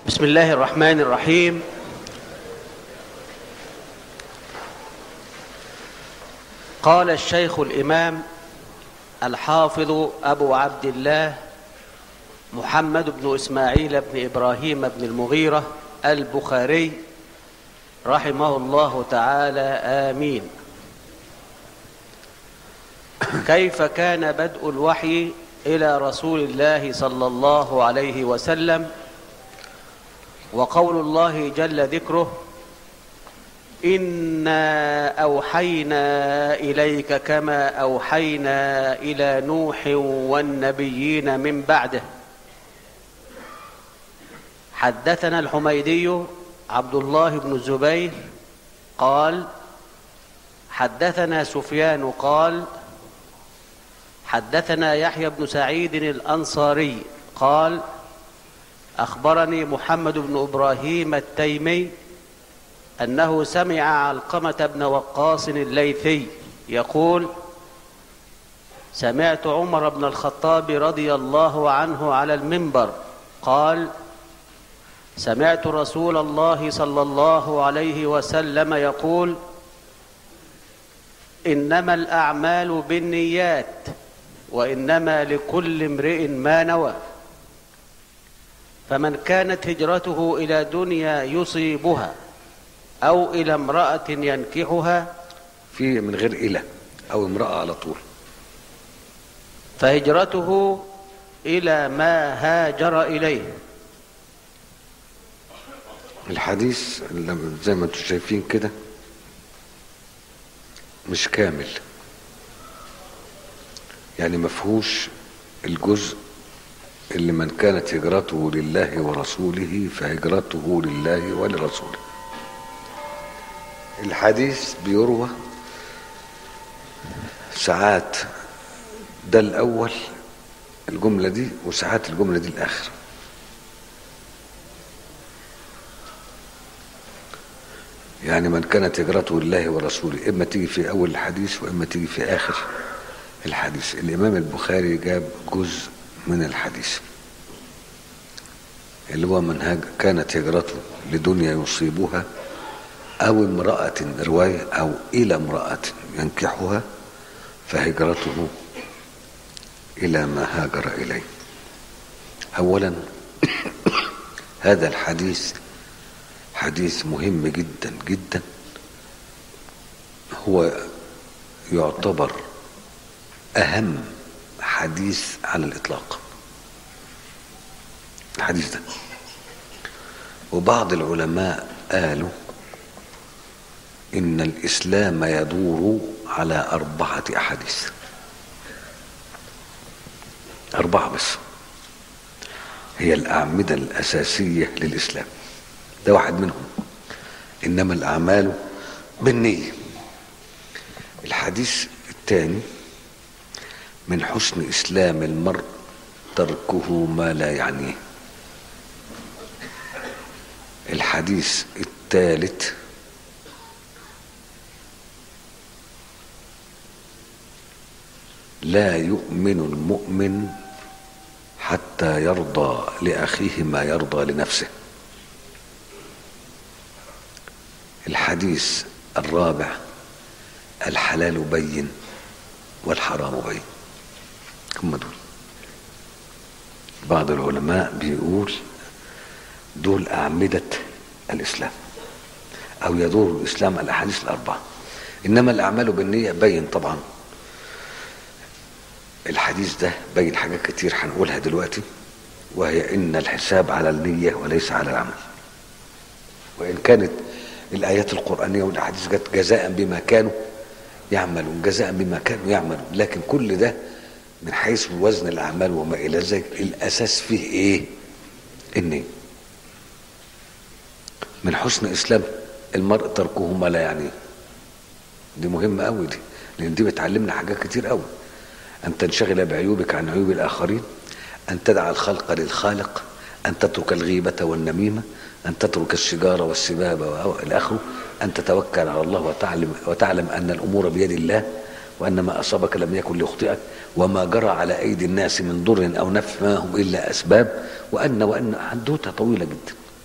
بسم الله الرحمن الرحيم قال الشيخ الإمام الحافظ أبو عبد الله محمد بن إسماعيل بن إبراهيم بن المغيرة البخاري رحمه الله تعالى آمين كيف كان بدء الوحي إلى رسول الله صلى الله عليه وسلم وقول الله جل ذكره إنا أوحينا إليك كما أوحينا إلى نوح والنبيين من بعده حدثنا الحميدي عبد الله بن الزبير قال حدثنا سفيان قال حدثنا يحيى بن سعيد الأنصاري قال أخبرني محمد بن إبراهيم التيمي أنه سمع علقمة بن وقاص الليثي يقول سمعت عمر بن الخطاب رضي الله عنه على المنبر قال سمعت رسول الله صلى الله عليه وسلم يقول إنما الأعمال بالنيات وإنما لكل امرئ ما نوى فمن كانت هجرته إلى دنيا يصيبها أو إلى امرأة ينكحها في من غير إلى أو امرأة على طول فهجرته إلى ما هاجر إليه الحديث لما- زي ما انتم شايفين كده مش كامل يعني مفهوش الجزء اللي من كانت هجرته لله ورسوله فهجرته لله ولرسوله الحديث بيروى ساعات ده الأول الجملة دي وساعات الجملة دي الآخر يعني من كانت هجرته لله ورسوله إما تيجي في أول الحديث وإما تيجي في آخر الحديث الإمام البخاري جاب جزء من الحديث اللي هو من هج... كانت هجرته لدنيا يصيبها أو امرأة رواية أو إلى امرأة ينكحها فهجرته إلى ما هاجر إليه أولا هذا الحديث حديث مهم جدا جدا هو يعتبر أهم حديث على الإطلاق الحديث ده وبعض العلماء قالوا إن الإسلام يدور على أربعة أحاديث أربعة بس هي الأعمدة الأساسية للإسلام ده واحد منهم إنما الأعمال بالنية الحديث الثاني من حسن إسلام المرء تركه ما لا يعنيه الحديث الثالث لا يؤمن المؤمن حتى يرضى لأخيه ما يرضى لنفسه الحديث الرابع الحلال بين والحرام بين هم دول بعض العلماء بيقول دول أعمدة الإسلام أو يدور الإسلام على الأحاديث الأربعة إنما الأعمال بالنية بين طبعا الحديث ده بين حاجات كتير هنقولها دلوقتي وهي إن الحساب على النية وليس على العمل وإن كانت الآيات القرآنية والأحاديث جت جزاء بما كانوا يعملون جزاء بما كانوا يعملون لكن كل ده من حيث وزن الأعمال وما إلى ذلك الأساس فيه إيه؟ النية من حسن إسلام المرء تركه ما لا يعنيه دي مهمة قوي دي لأن دي بتعلمنا حاجات كتير قوي أن تنشغل بعيوبك عن عيوب الآخرين أن تدع الخلق للخالق أن تترك الغيبة والنميمة أن تترك الشجارة والسباب وإلى آخره أن تتوكل على الله وتعلم, وتعلم أن الأمور بيد الله وأن ما أصابك لم يكن ليخطئك وما جرى على أيدي الناس من ضر أو نفع ما هم إلا أسباب وأن وأن حدوتة طويلة جدا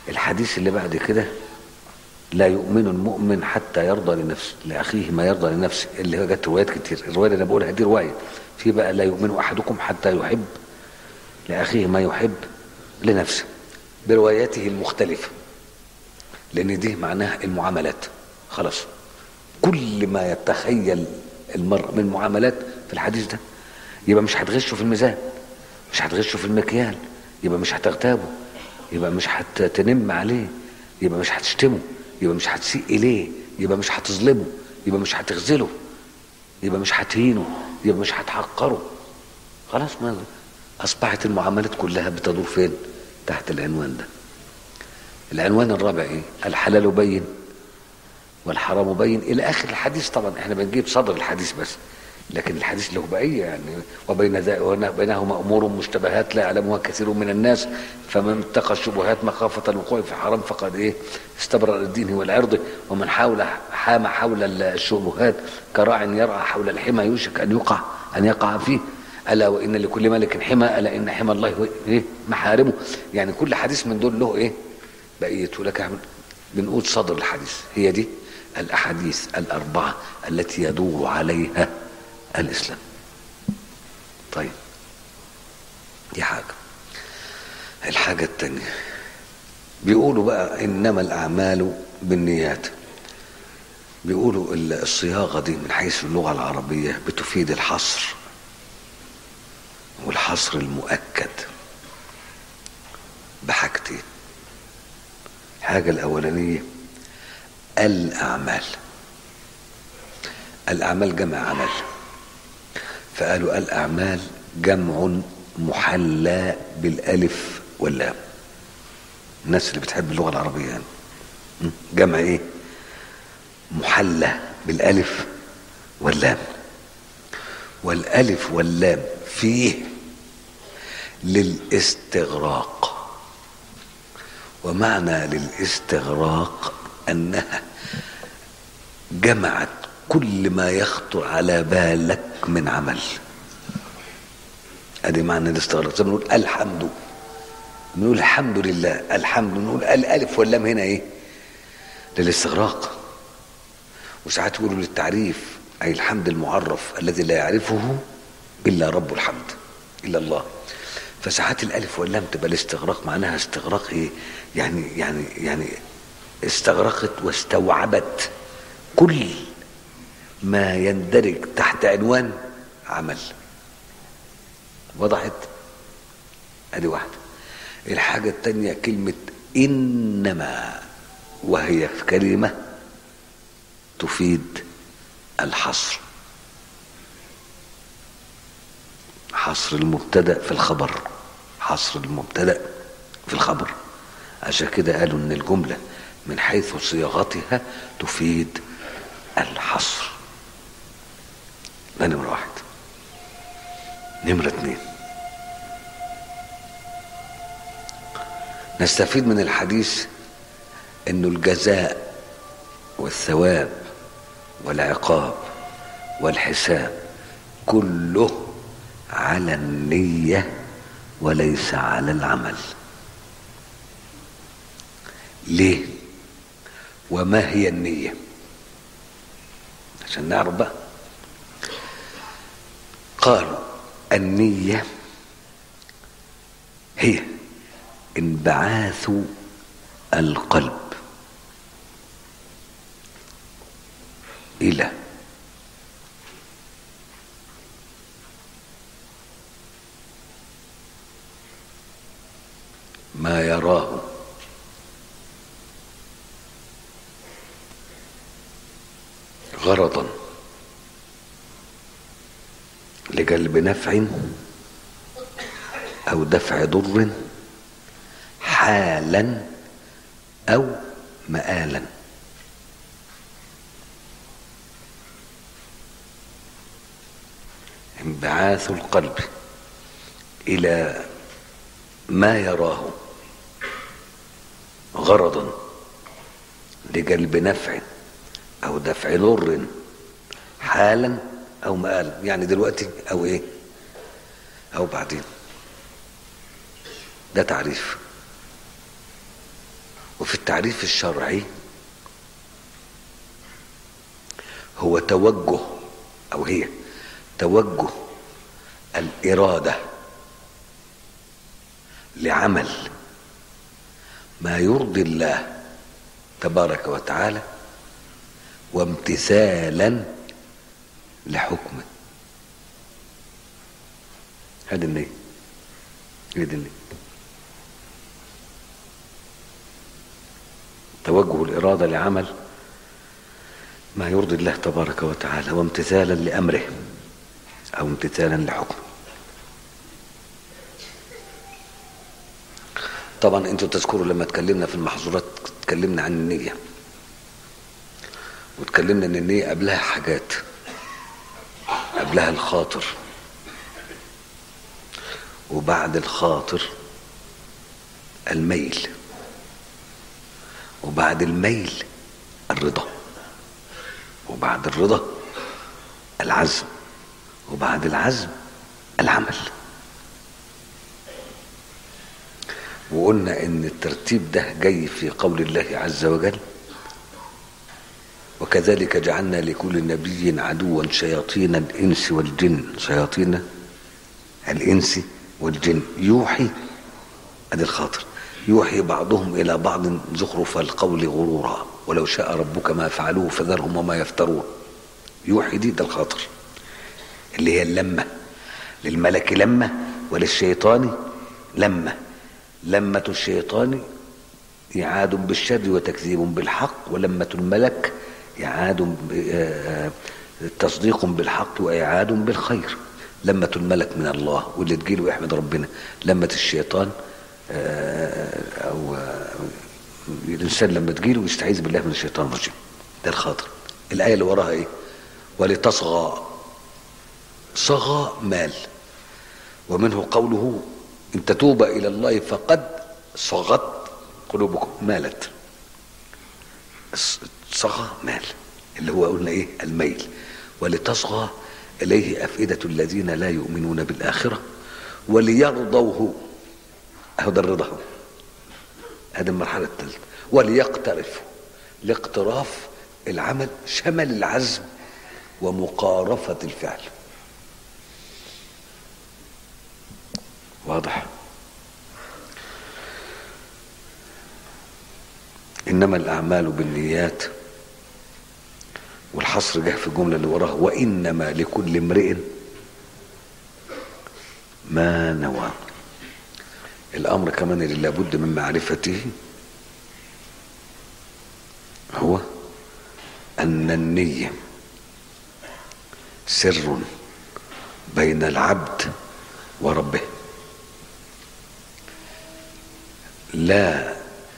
الحديث اللي بعد كده لا يؤمن المؤمن حتى يرضى لنفسه لاخيه ما يرضى لنفسه اللي هو جت روايات كتير الروايه اللي انا بقولها دي روايه في بقى لا يؤمن احدكم حتى يحب لاخيه ما يحب لنفسه برواياته المختلفه لان دي معناها المعاملات خلاص كل ما يتخيل المرء من معاملات في الحديث ده يبقى مش هتغشه في الميزان مش هتغشه في المكيال يبقى مش هتغتابه يبقى مش هتنم عليه يبقى مش هتشتمه يبقى مش هتسيء اليه يبقى مش هتظلمه يبقى مش هتخذله يبقى مش هتهينه يبقى مش هتحقره خلاص ما اصبحت المعاملات كلها بتدور فين تحت العنوان ده العنوان الرابع ايه الحلال بين والحرام بين الى اخر الحديث طبعا احنا بنجيب صدر الحديث بس لكن الحديث له بقيه يعني وبين بينهما امور مشتبهات لا يعلمها كثير من الناس فمن اتقى الشبهات مخافه الوقوع في حرام فقد ايه استبرأ الدين والعرض ومن حاول حام حول الشبهات كراع يرعى حول الحمى يوشك ان يقع ان يقع فيه الا وان لكل ملك حمى الا ان حمى الله ايه محارمه يعني كل حديث من دول له ايه بقيته لك بنقول صدر الحديث هي دي الاحاديث الاربعه التي يدور عليها الإسلام طيب دي حاجة الحاجة التانية بيقولوا بقى إنما الأعمال بالنيات بيقولوا الصياغة دي من حيث اللغة العربية بتفيد الحصر والحصر المؤكد بحاجتين الحاجة الأولانية الأعمال الأعمال جمع عمل فقالوا الأعمال جمع محلى بالألف واللام الناس اللي بتحب اللغة العربية يعني جمع إيه محلى بالألف واللام والألف واللام فيه للاستغراق ومعنى للاستغراق أنها جمعت كل ما يخطر على بالك من عمل ادي معنى الاستغراق زي ما بنقول الحمد بنقول الحمد لله الحمد بنقول الالف واللام هنا ايه للاستغراق وساعات يقولوا للتعريف اي الحمد المعرف الذي لا يعرفه الا رب الحمد الا الله فساعات الالف واللام تبقى الاستغراق معناها استغراق ايه يعني يعني يعني استغرقت واستوعبت كل ما يندرج تحت عنوان عمل وضحت ادي واحدة الحاجة التانية كلمة انما وهي في كلمة تفيد الحصر حصر المبتدا في الخبر حصر المبتدا في الخبر عشان كده قالوا ان الجمله من حيث صياغتها تفيد الحصر ده نمرة واحد نمرة اتنين نستفيد من الحديث انه الجزاء والثواب والعقاب والحساب كله على النية وليس على العمل ليه وما هي النية عشان نعرف بقى قالوا النية هي انبعاث القلب إلى ما يراه غرضا لجلب نفع او دفع ضر حالا او مآلا انبعاث القلب الى ما يراه غرضا لجلب نفع او دفع ضر حالا او مآلا يعني دلوقتي او ايه او بعدين ده تعريف وفي التعريف الشرعي هو توجه او هي توجه الاراده لعمل ما يرضي الله تبارك وتعالى وامتثالا لحكمه هذه النية هذه النية توجه الإرادة لعمل ما يرضي الله تبارك وتعالى وامتثالا لأمره أو امتثالا لحكمه طبعا انتوا تذكروا لما اتكلمنا في المحظورات اتكلمنا عن النية واتكلمنا ان النية قبلها حاجات قبلها الخاطر وبعد الخاطر الميل وبعد الميل الرضا وبعد الرضا العزم وبعد العزم العمل وقلنا ان الترتيب ده جاي في قول الله عز وجل وكذلك جعلنا لكل نبي عدوا شياطين الانس والجن شياطين الانس والجن يوحي ادي الخاطر يوحي بعضهم الى بعض زخرف القول غرورا ولو شاء ربك ما فعلوه فذرهم وما يفترون يوحي دي ده الخاطر اللي هي اللمه للملك لمه وللشيطان لمه لمه الشيطان إعاد بالشر وتكذيب بالحق ولمة الملك إعاد تصديق بالحق وإعاد بالخير لمة الملك من الله واللي تجيله يحمد ربنا لمة الشيطان أو الإنسان لما تجيله يستعيذ بالله من الشيطان الرجيم ده الخاطر الآية اللي وراها إيه ولتصغى صغى مال ومنه قوله إن تتوب إلى الله فقد صغت قلوبكم مالت صغى مال اللي هو قلنا ايه الميل ولتصغى اليه افئده الذين لا يؤمنون بالاخره وليرضوه اهو ده الرضا هذه المرحله الثالثه وليقترفوا الاقتراف العمل شمل العزم ومقارفه الفعل واضح انما الاعمال بالنيات والحصر جه في الجمله اللي وراها وانما لكل امرئ ما نوى الامر كمان اللي لابد من معرفته هو ان النيه سر بين العبد وربه لا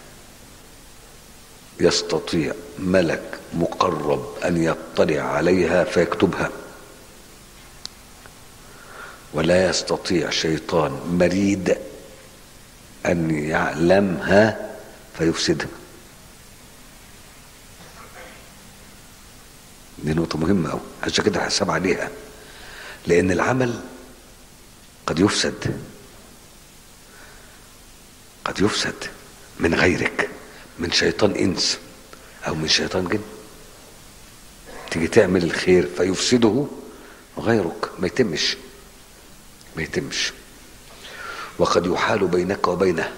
يستطيع ملك مقرب ان يطلع عليها فيكتبها ولا يستطيع شيطان مريد ان يعلمها فيفسدها دي نقطة مهمة أوي عشان كده حساب عليها لأن العمل قد يفسد قد يفسد من غيرك من شيطان انس او من شيطان جن تيجي تعمل الخير فيفسده غيرك ما يتمش ما يتمش وقد يحال بينك وبينه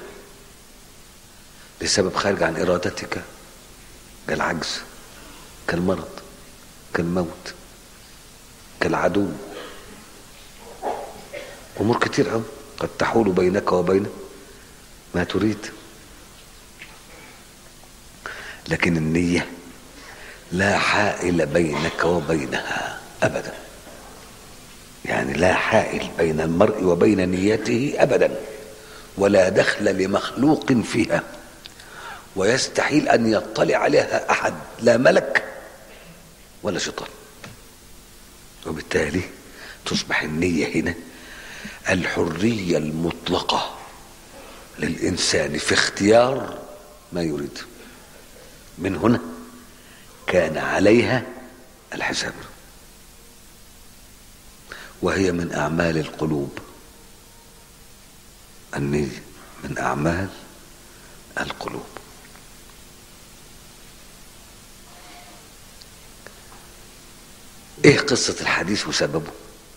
لسبب خارج عن ارادتك كالعجز كالمرض كالموت كالعدو امور كتير قوي قد تحول بينك وبين ما تريد لكن النية لا حائل بينك وبينها أبدا يعني لا حائل بين المرء وبين نيته أبدا ولا دخل لمخلوق فيها ويستحيل أن يطلع عليها أحد لا ملك ولا شيطان وبالتالي تصبح النية هنا الحرية المطلقة للإنسان في اختيار ما يريد من هنا كان عليها الحساب وهي من أعمال القلوب النية من أعمال القلوب ايه قصة الحديث وسببه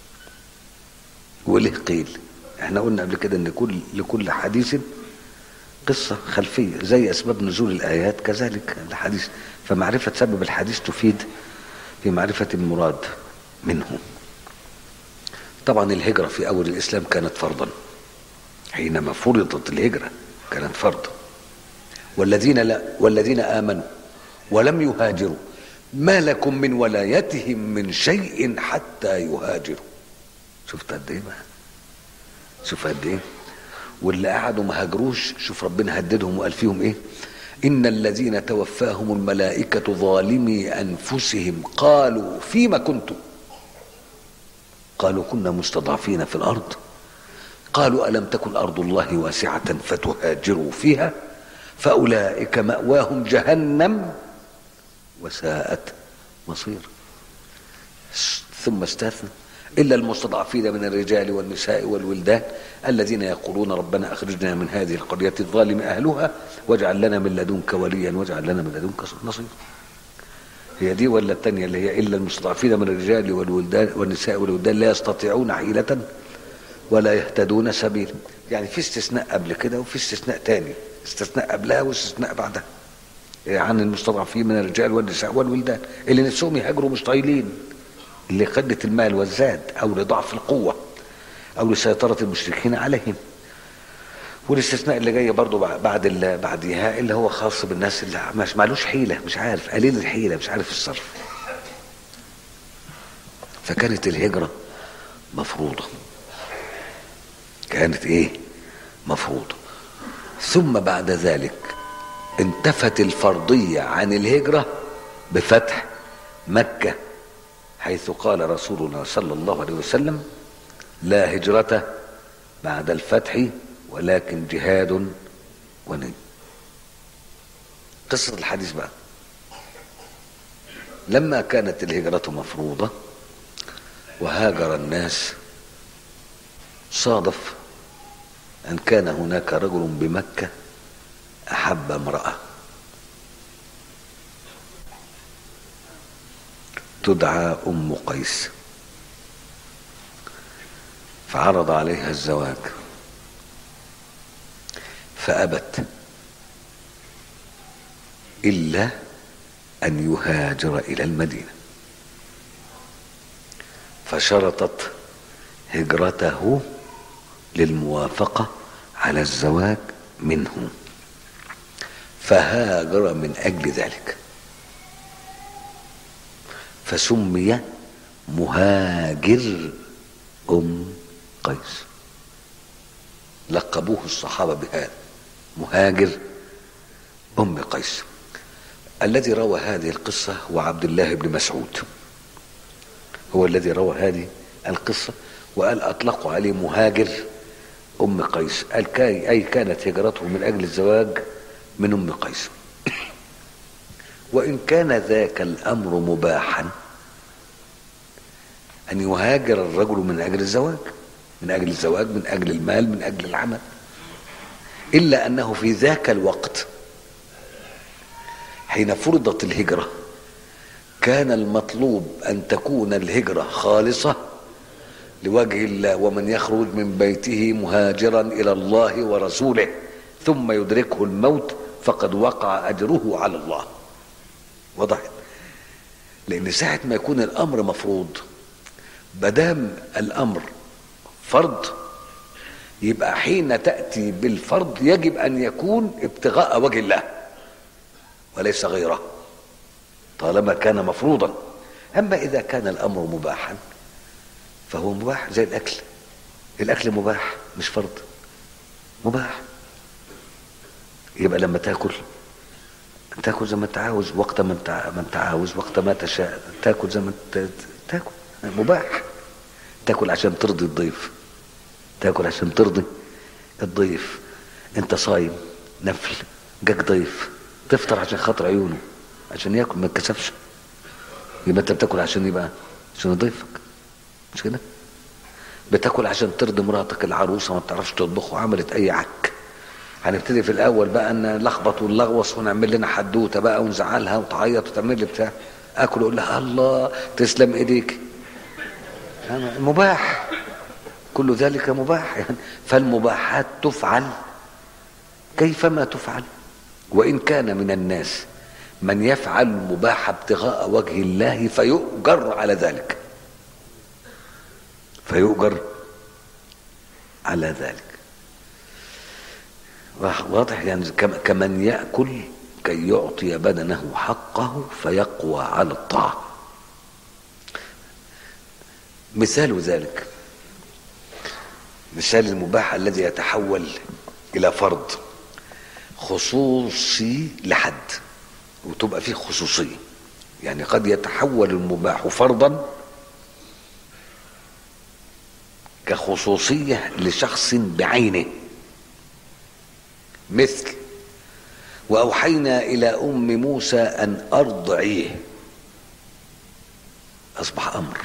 وليه قيل احنا قلنا قبل كده ان كل لكل حديث قصة خلفية زي اسباب نزول الايات كذلك الحديث فمعرفة سبب الحديث تفيد في معرفة المراد منه طبعا الهجرة في اول الاسلام كانت فرضا حينما فرضت الهجرة كانت فرضا والذين لا والذين امنوا ولم يهاجروا ما لكم من ولايتهم من شيء حتى يهاجروا شفت قد ايه بقى شوف قد ايه واللي قعدوا ما هاجروش شوف ربنا هددهم وقال فيهم ايه ان الذين توفاهم الملائكه ظالمي انفسهم قالوا فيما كنتم قالوا كنا مستضعفين في الارض قالوا الم تكن ارض الله واسعه فتهاجروا فيها فاولئك ماواهم جهنم وساءت مصير ثم استثنى إلا المستضعفين من الرجال والنساء والولدان الذين يقولون ربنا أخرجنا من هذه القرية الظالم أهلها واجعل لنا من لدنك وليا واجعل لنا من لدنك نصيرا هي دي ولا الثانية اللي هي إلا المستضعفين من الرجال والولدان والنساء والولدان لا يستطيعون حيلة ولا يهتدون سبيلا يعني في استثناء قبل كده وفي استثناء تاني استثناء قبلها واستثناء بعدها عن المستضعفين من الرجال والنساء والولدان اللي نفسهم يهاجروا مش طايلين لقلة المال والزاد أو لضعف القوة أو لسيطرة المشركين عليهم والاستثناء اللي جاي برضو بعد ال بعدها اللي هو خاص بالناس اللي مش معلوش حيلة مش عارف قليل الحيلة مش عارف الصرف فكانت الهجرة مفروضة كانت ايه مفروضة ثم بعد ذلك انتفت الفرضية عن الهجرة بفتح مكة حيث قال رسولنا صلى الله عليه وسلم لا هجرة بعد الفتح ولكن جهاد وني قصة الحديث بقى لما كانت الهجرة مفروضة وهاجر الناس صادف أن كان هناك رجل بمكة أحب امرأة تدعى أم قيس فعرض عليها الزواج فأبت إلا أن يهاجر إلى المدينة فشرطت هجرته للموافقة على الزواج منه فهاجر من أجل ذلك فسمي مهاجر أم قيس لقبوه الصحابة بهذا مهاجر أم قيس الذي روى هذه القصة هو عبد الله بن مسعود هو الذي روى هذه القصة وقال أطلقوا عليه مهاجر أم قيس قال كاي أي كانت هجرته من أجل الزواج من أم قيس وإن كان ذاك الأمر مباحا أن يهاجر الرجل من أجل الزواج من أجل الزواج من أجل المال من أجل العمل إلا أنه في ذاك الوقت حين فرضت الهجرة كان المطلوب أن تكون الهجرة خالصة لوجه الله ومن يخرج من بيته مهاجرا إلى الله ورسوله ثم يدركه الموت فقد وقع أجره على الله وضحت لأن ساعة ما يكون الأمر مفروض بدام الأمر فرض يبقى حين تأتي بالفرض يجب أن يكون ابتغاء وجه الله وليس غيره طالما كان مفروضا أما إذا كان الأمر مباحا فهو مباح زي الأكل الأكل مباح مش فرض مباح يبقى لما تاكل تاكل زي ما انت عاوز وقت ما انت ما انت عاوز وقت ما تشاء تاكل زي ما انت تاكل مباح تاكل عشان ترضي الضيف تاكل عشان ترضي الضيف انت صايم نفل جاك ضيف تفطر عشان خاطر عيونه عشان ياكل ما يتكسفش يبقى انت بتاكل عشان يبقى عشان ضيفك مش كده بتاكل عشان ترضي مراتك العروسه ما بتعرفش تطبخ وعملت اي عك هنبتدي في الاول بقى ان نلخبط ونلغوص ونعمل لنا حدوته بقى ونزعلها وتعيط وتعمل لي بتاع اكل اقول لها الله تسلم ايديك مباح كل ذلك مباح يعني فالمباحات تفعل كيفما تفعل وان كان من الناس من يفعل المباح ابتغاء وجه الله فيؤجر على ذلك فيؤجر على ذلك واضح يعني كمن يأكل كي يعطي بدنه حقه فيقوى على الطاعة مثال ذلك مثال المباح الذي يتحول إلى فرض خصوصي لحد وتبقى فيه خصوصية يعني قد يتحول المباح فرضا كخصوصية لشخص بعينه مثل وأوحينا إلى أم موسى أن أرضعيه أصبح أمر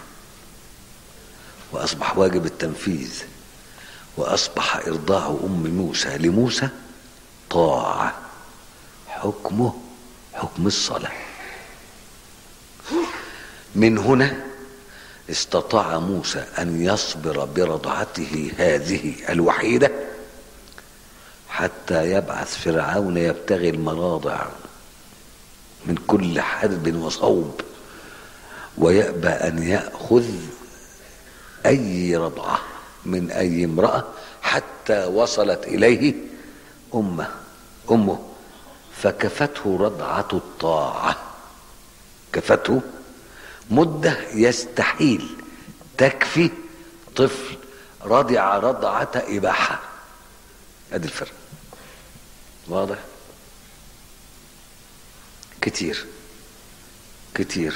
وأصبح واجب التنفيذ وأصبح إرضاع أم موسى لموسى طاعة حكمه حكم الصلاة من هنا استطاع موسى أن يصبر برضعته هذه الوحيدة حتى يبعث فرعون يبتغي المراضع من كل حدب وصوب ويأبى أن يأخذ أي رضعة من أي امرأة حتى وصلت إليه أمه أمه فكفته رضعة الطاعة كفته مدة يستحيل تكفي طفل رضع رضعة إباحة ادي الفرق واضح كتير كتير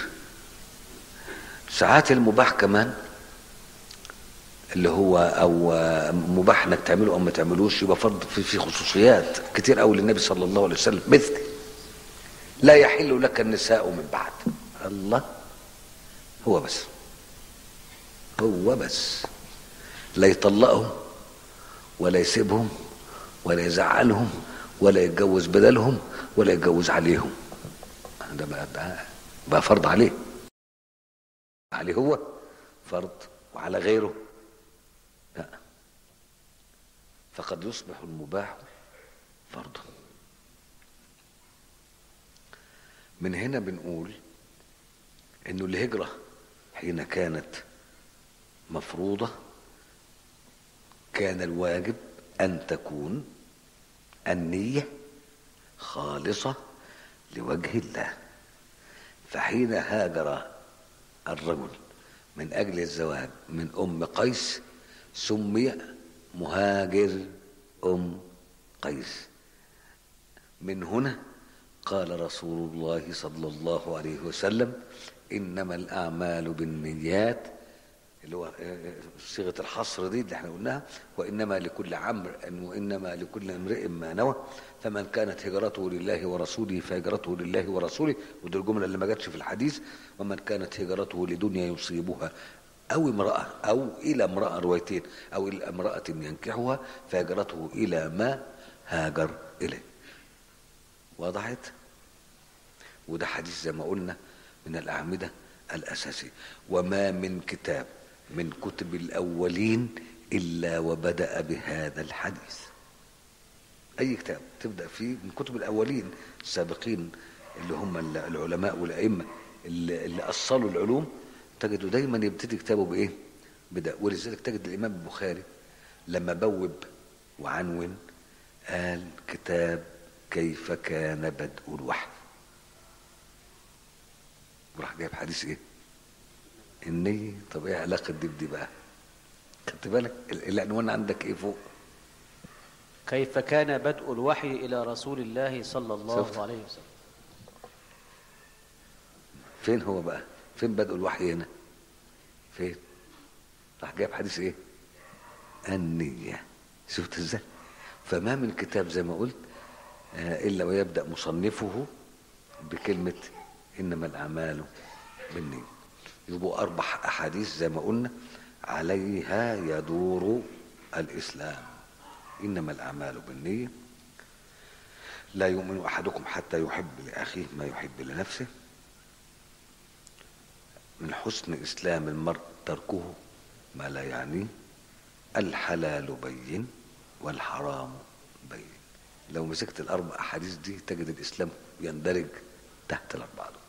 ساعات المباح كمان اللي هو او مباح انك تعمله او ما تعملوش يبقى فرض في, في خصوصيات كتير قوي للنبي صلى الله عليه وسلم مثل لا يحل لك النساء من بعد الله هو بس هو بس لا يطلقهم ولا يسيبهم ولا يزعلهم ولا يتجوز بدلهم ولا يتجوز عليهم ده بقى, بقى, بقى فرض عليه عليه هو فرض وعلى غيره لا فقد يصبح المباح فرضا من هنا بنقول انه الهجرة حين كانت مفروضة كان الواجب ان تكون النية خالصة لوجه الله فحين هاجر الرجل من اجل الزواج من ام قيس سمي مهاجر ام قيس من هنا قال رسول الله صلى الله عليه وسلم انما الاعمال بالنيات اللي هو صيغه الحصر دي اللي احنا قلناها وانما لكل عمر وانما لكل امرئ ما نوى فمن كانت هجرته لله ورسوله فهجرته لله ورسوله ودي الجمله اللي ما جاتش في الحديث ومن كانت هجرته لدنيا يصيبها او امراه او الى امراه روايتين او الى امراه ينكحها فهجرته الى ما هاجر اليه وضحت وده حديث زي ما قلنا من الأعمدة الأساسية وما من كتاب من كتب الأولين إلا وبدأ بهذا الحديث أي كتاب تبدأ فيه من كتب الأولين السابقين اللي هم العلماء والأئمة اللي, اللي أصلوا العلوم تجده دايما يبتدي كتابه بإيه؟ بدأ ولذلك تجد الإمام البخاري لما بوب وعنون قال كتاب كيف كان بدء الوحي وراح جايب حديث ايه النية طب ايه علاقة دي بدي بقى خدت بالك العنوان عندك ايه فوق كيف كان بدء الوحي إلى رسول الله صلى الله شفت. عليه وسلم فين هو بقى فين بدء الوحي هنا فين راح جايب حديث ايه النية شفت ازاي فما من كتاب زي ما قلت آه، الا ويبدا مصنفه بكلمه انما الاعمال بالنية يبقوا اربع احاديث زي ما قلنا عليها يدور الاسلام انما الاعمال بالنية لا يؤمن احدكم حتى يحب لاخيه ما يحب لنفسه من حسن إسلام المرء تركه ما لا يعنيه الحلال بين والحرام بين لو مسكت الأربع أحاديث دي تجد الإسلام يندرج تحت الأربعة دول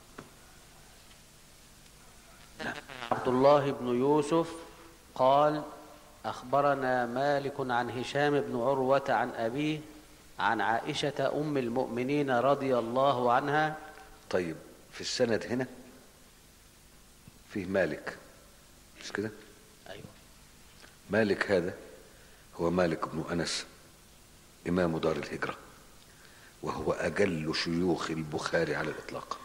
عبد الله بن يوسف قال أخبرنا مالك عن هشام بن عروة عن أبيه عن عائشة أم المؤمنين رضي الله عنها طيب في السند هنا فيه مالك مش كده أيوة مالك هذا هو مالك بن أنس إمام دار الهجرة وهو أجل شيوخ البخاري على الإطلاق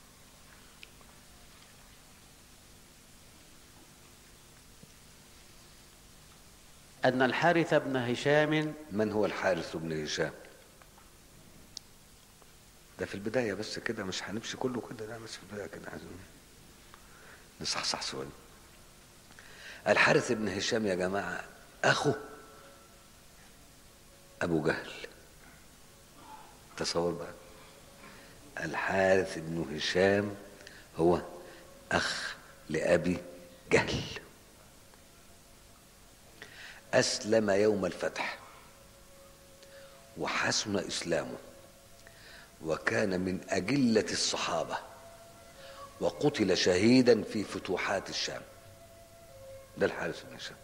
أن الحارث بن هشام من هو الحارث بن هشام ده في البداية بس كده مش هنمشي كله كده لا بس في البداية كده عايزين نصحصح شوية الحارث بن هشام يا جماعة أخو أبو جهل تصور بقى الحارث بن هشام هو أخ لأبي جهل أسلم يوم الفتح وحسن إسلامه وكان من أجلة الصحابة وقتل شهيدا في فتوحات الشام ده الحارث بن هشام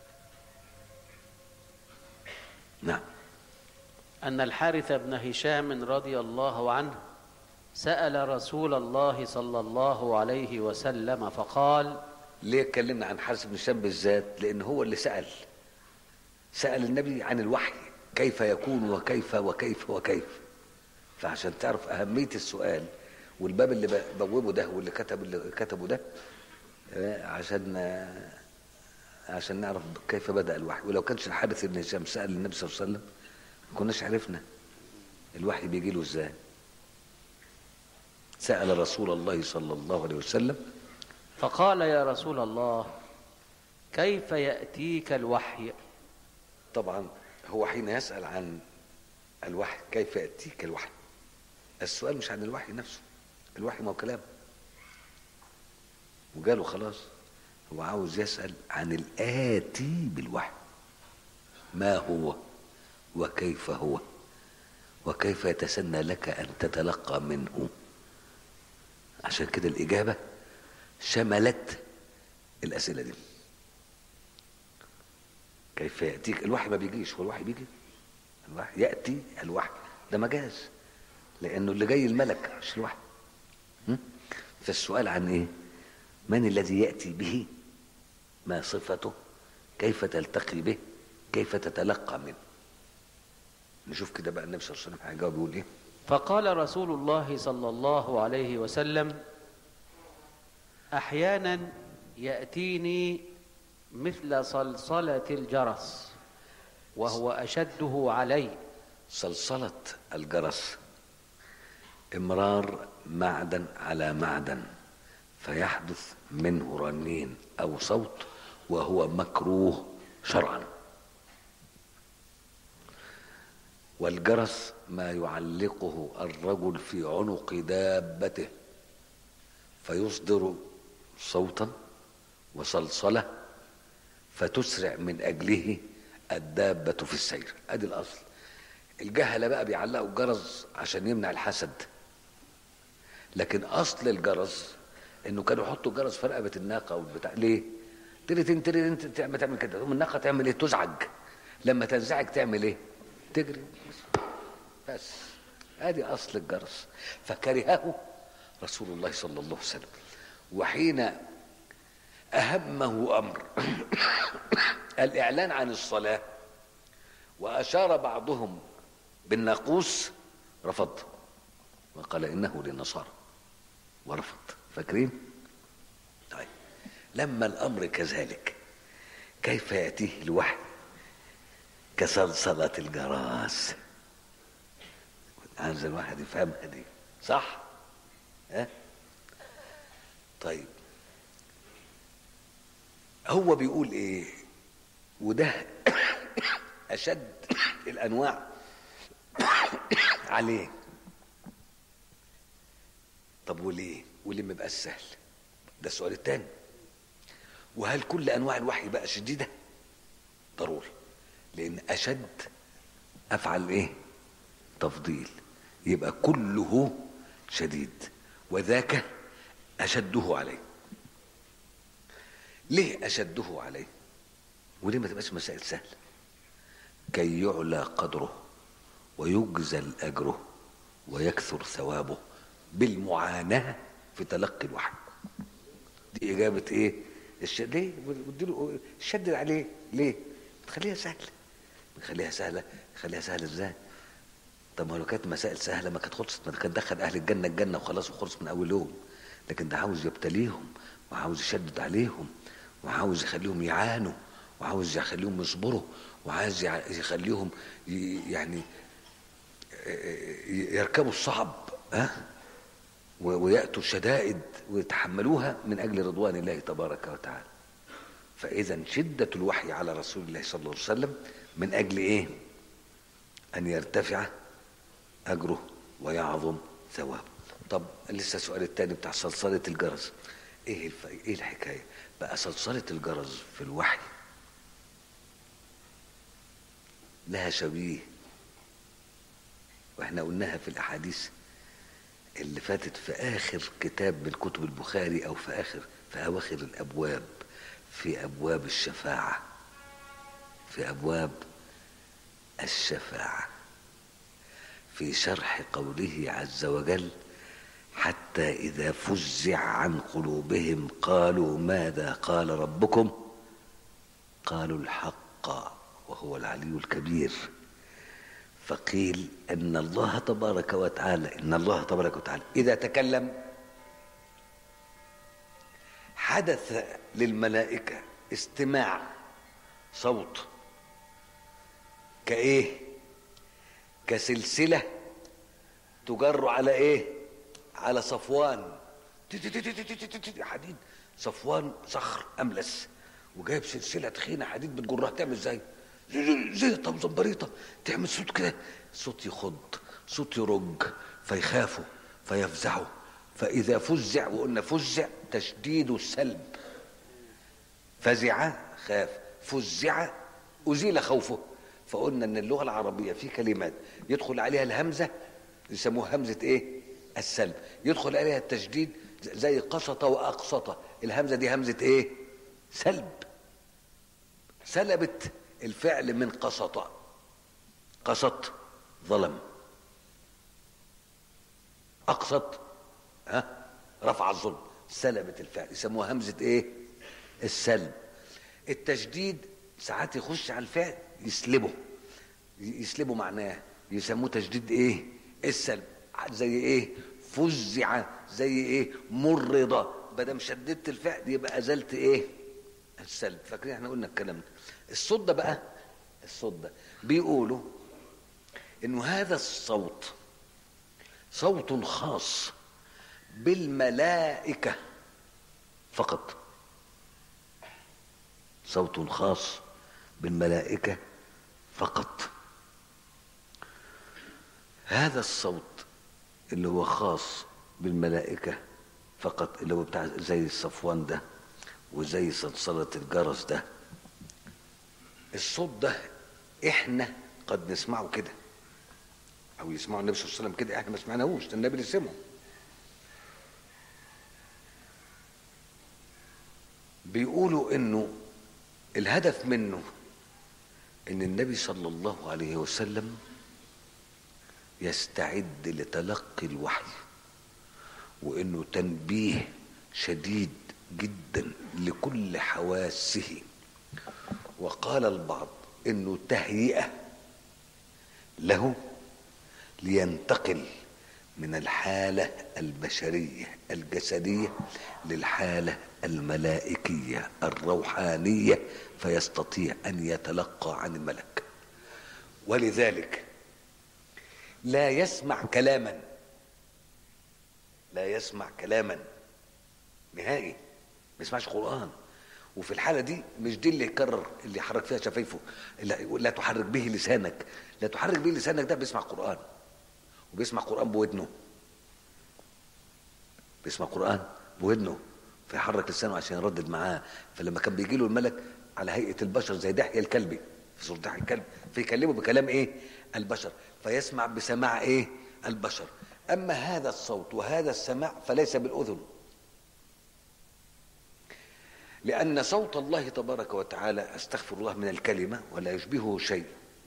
نعم أن الحارث بن هشام رضي الله عنه سأل رسول الله صلى الله عليه وسلم فقال ليه اتكلمنا عن حارث بن هشام بالذات لأن هو اللي سأل سأل النبي عن الوحي كيف يكون وكيف وكيف وكيف فعشان تعرف أهمية السؤال والباب اللي بوبه ده واللي كتب اللي كتبه ده آه، عشان آه، عشان نعرف كيف بدأ الوحي ولو كانش الحارث بن هشام سأل النبي صلى الله عليه وسلم ما كناش عرفنا الوحي بيجي له ازاي سأل رسول الله صلى الله عليه وسلم فقال يا رسول الله كيف يأتيك الوحي طبعا هو حين يسأل عن الوحي كيف يأتيك الوحي السؤال مش عن الوحي نفسه الوحي ما هو كلام وقالوا خلاص هو عاوز يسأل عن الآتي بالوحي ما هو وكيف هو وكيف يتسنى لك أن تتلقى منه عشان كده الإجابة شملت الأسئلة دي كيف يأتيك الوحي ما بيجيش هو الوحي بيجي الوحي يأتي الوحي ده مجاز لأنه اللي جاي الملك مش الوحي م? فالسؤال عن إيه من الذي يأتي به ما صفته كيف تلتقي به كيف تتلقى منه نشوف كده بقى النبي صلى الله عليه وسلم هيجاوب يقول ايه فقال رسول الله صلى الله عليه وسلم احيانا ياتيني مثل صلصله الجرس وهو اشده علي صلصلة الجرس امرار معدن على معدن فيحدث منه رنين او صوت وهو مكروه شرعا والجرس ما يعلقه الرجل في عنق دابته فيصدر صوتا وصلصله فتسرع من اجله الدابه في السير ادي الاصل الجهله بقى بيعلقوا الجرس عشان يمنع الحسد لكن اصل الجرس انه كانوا يحطوا الجرس في رقبه الناقه والبتاع ليه؟ تري تنتري انت تعمل تعمل كده تقوم الناقه تعمل ايه؟ تزعج لما تنزعج تعمل ايه؟ تجري بس ادي اصل الجرس فكرهه رسول الله صلى الله عليه وسلم وحين اهمه امر الاعلان عن الصلاه واشار بعضهم بالناقوس رفض وقال انه للنصارى ورفض فاكرين طيب لما الامر كذلك كيف ياتيه الوحي كصلصلة الجراس عايز الواحد يفهمها دي صح ها طيب هو بيقول ايه وده اشد الانواع عليه طب وليه وليه ما يبقاش سهل ده السؤال التاني وهل كل انواع الوحي بقى شديده ضروري لان اشد افعل ايه تفضيل يبقى كله شديد وذاك اشده عليه ليه اشده عليه وليه ما تبقاش مسائل سهله كي يعلى قدره ويجزل اجره ويكثر ثوابه بالمعاناه في تلقي الوحي دي اجابه ايه الش... ليه بتديله شدد عليه ليه تخليها سهله بنخليها سهله خليها سهله ازاي طب ما لو كانت مسائل سهله ما كانت خلصت ما كان دخل اهل الجنه الجنه وخلاص وخلص من اول يوم لكن ده عاوز يبتليهم وعاوز يشدد عليهم وعاوز يخليهم يعانوا وعاوز يخليهم يصبروا وعايز يخليهم يعني يركبوا الصعب ها وياتوا الشدائد ويتحملوها من اجل رضوان الله تبارك وتعالى فاذا شده الوحي على رسول الله صلى الله عليه وسلم من اجل ايه ان يرتفع اجره ويعظم ثوابه طب لسه السؤال الثاني بتاع صلصله الجرس ايه الف... ايه الحكايه بقى صلصله الجرس في الوحي لها شبيه واحنا قلناها في الاحاديث اللي فاتت في اخر كتاب من كتب البخاري او في اخر في اواخر الابواب في ابواب الشفاعه في ابواب الشفاعه في شرح قوله عز وجل حتى اذا فزع عن قلوبهم قالوا ماذا قال ربكم قالوا الحق وهو العلي الكبير فقيل ان الله تبارك وتعالى ان الله تبارك وتعالى اذا تكلم حدث للملائكه استماع صوت كايه كسلسله تجر على ايه على صفوان حديد صفوان صخر املس وجايب سلسله تخينه حديد بتجرها تعمل زي زيطه وزمبريطه تعمل صوت كده صوت يخض صوت يرج فيخافوا فيفزعوا فاذا فزع وقلنا فزع تشديد السلب فزع خاف فزع ازيل خوفه فقلنا ان اللغه العربيه في كلمات يدخل عليها الهمزه يسموها همزه ايه السلب يدخل عليها التشديد زي قسط واقسط الهمزه دي همزه ايه سلب سلبت الفعل من قسط قسط ظلم اقسط ها رفع الظلم سلبت الفعل يسموها همزه ايه السلب التشديد ساعات يخش على الفعل يسلبه يسلبه معناه يسموه تشديد ايه السلب زي ايه فزع زي ايه مرضة بدل شددت الفعل يبقى ازلت ايه السلب فاكرين احنا قلنا الكلام ده الصوت ده بقى الصوت ده بيقولوا انه هذا الصوت صوت خاص بالملائكة فقط صوت خاص بالملائكة فقط هذا الصوت اللي هو خاص بالملائكة فقط اللي هو بتاع زي الصفوان ده وزي صلصلة الجرس ده الصوت ده احنا قد نسمعه كده او يسمعوا النبي صلى الله عليه وسلم كده احنا ما سمعناهوش ده النبي اللي سمعه بيقولوا انه الهدف منه ان النبي صلى الله عليه وسلم يستعد لتلقي الوحي وانه تنبيه شديد جدا لكل حواسه وقال البعض انه تهيئه له لينتقل من الحاله البشريه الجسديه للحاله الملائكيه الروحانيه فيستطيع ان يتلقى عن الملك ولذلك لا يسمع كلاما لا يسمع كلاما نهائي ما يسمعش قرآن وفي الحالة دي مش دي اللي يكرر اللي يحرك فيها شفايفه لا, لا تحرك به لسانك لا تحرك به لسانك ده بيسمع قرآن وبيسمع قرآن بودنه بيسمع قرآن بودنه فيحرك لسانه عشان يردد معاه فلما كان بيجي له الملك على هيئه البشر زي دحية الكلبي في صوره دحية الكلب فيكلمه بكلام ايه البشر فيسمع بسماع ايه البشر اما هذا الصوت وهذا السماع فليس بالاذن لأن صوت الله تبارك وتعالى أستغفر الله من الكلمة ولا يشبهه شيء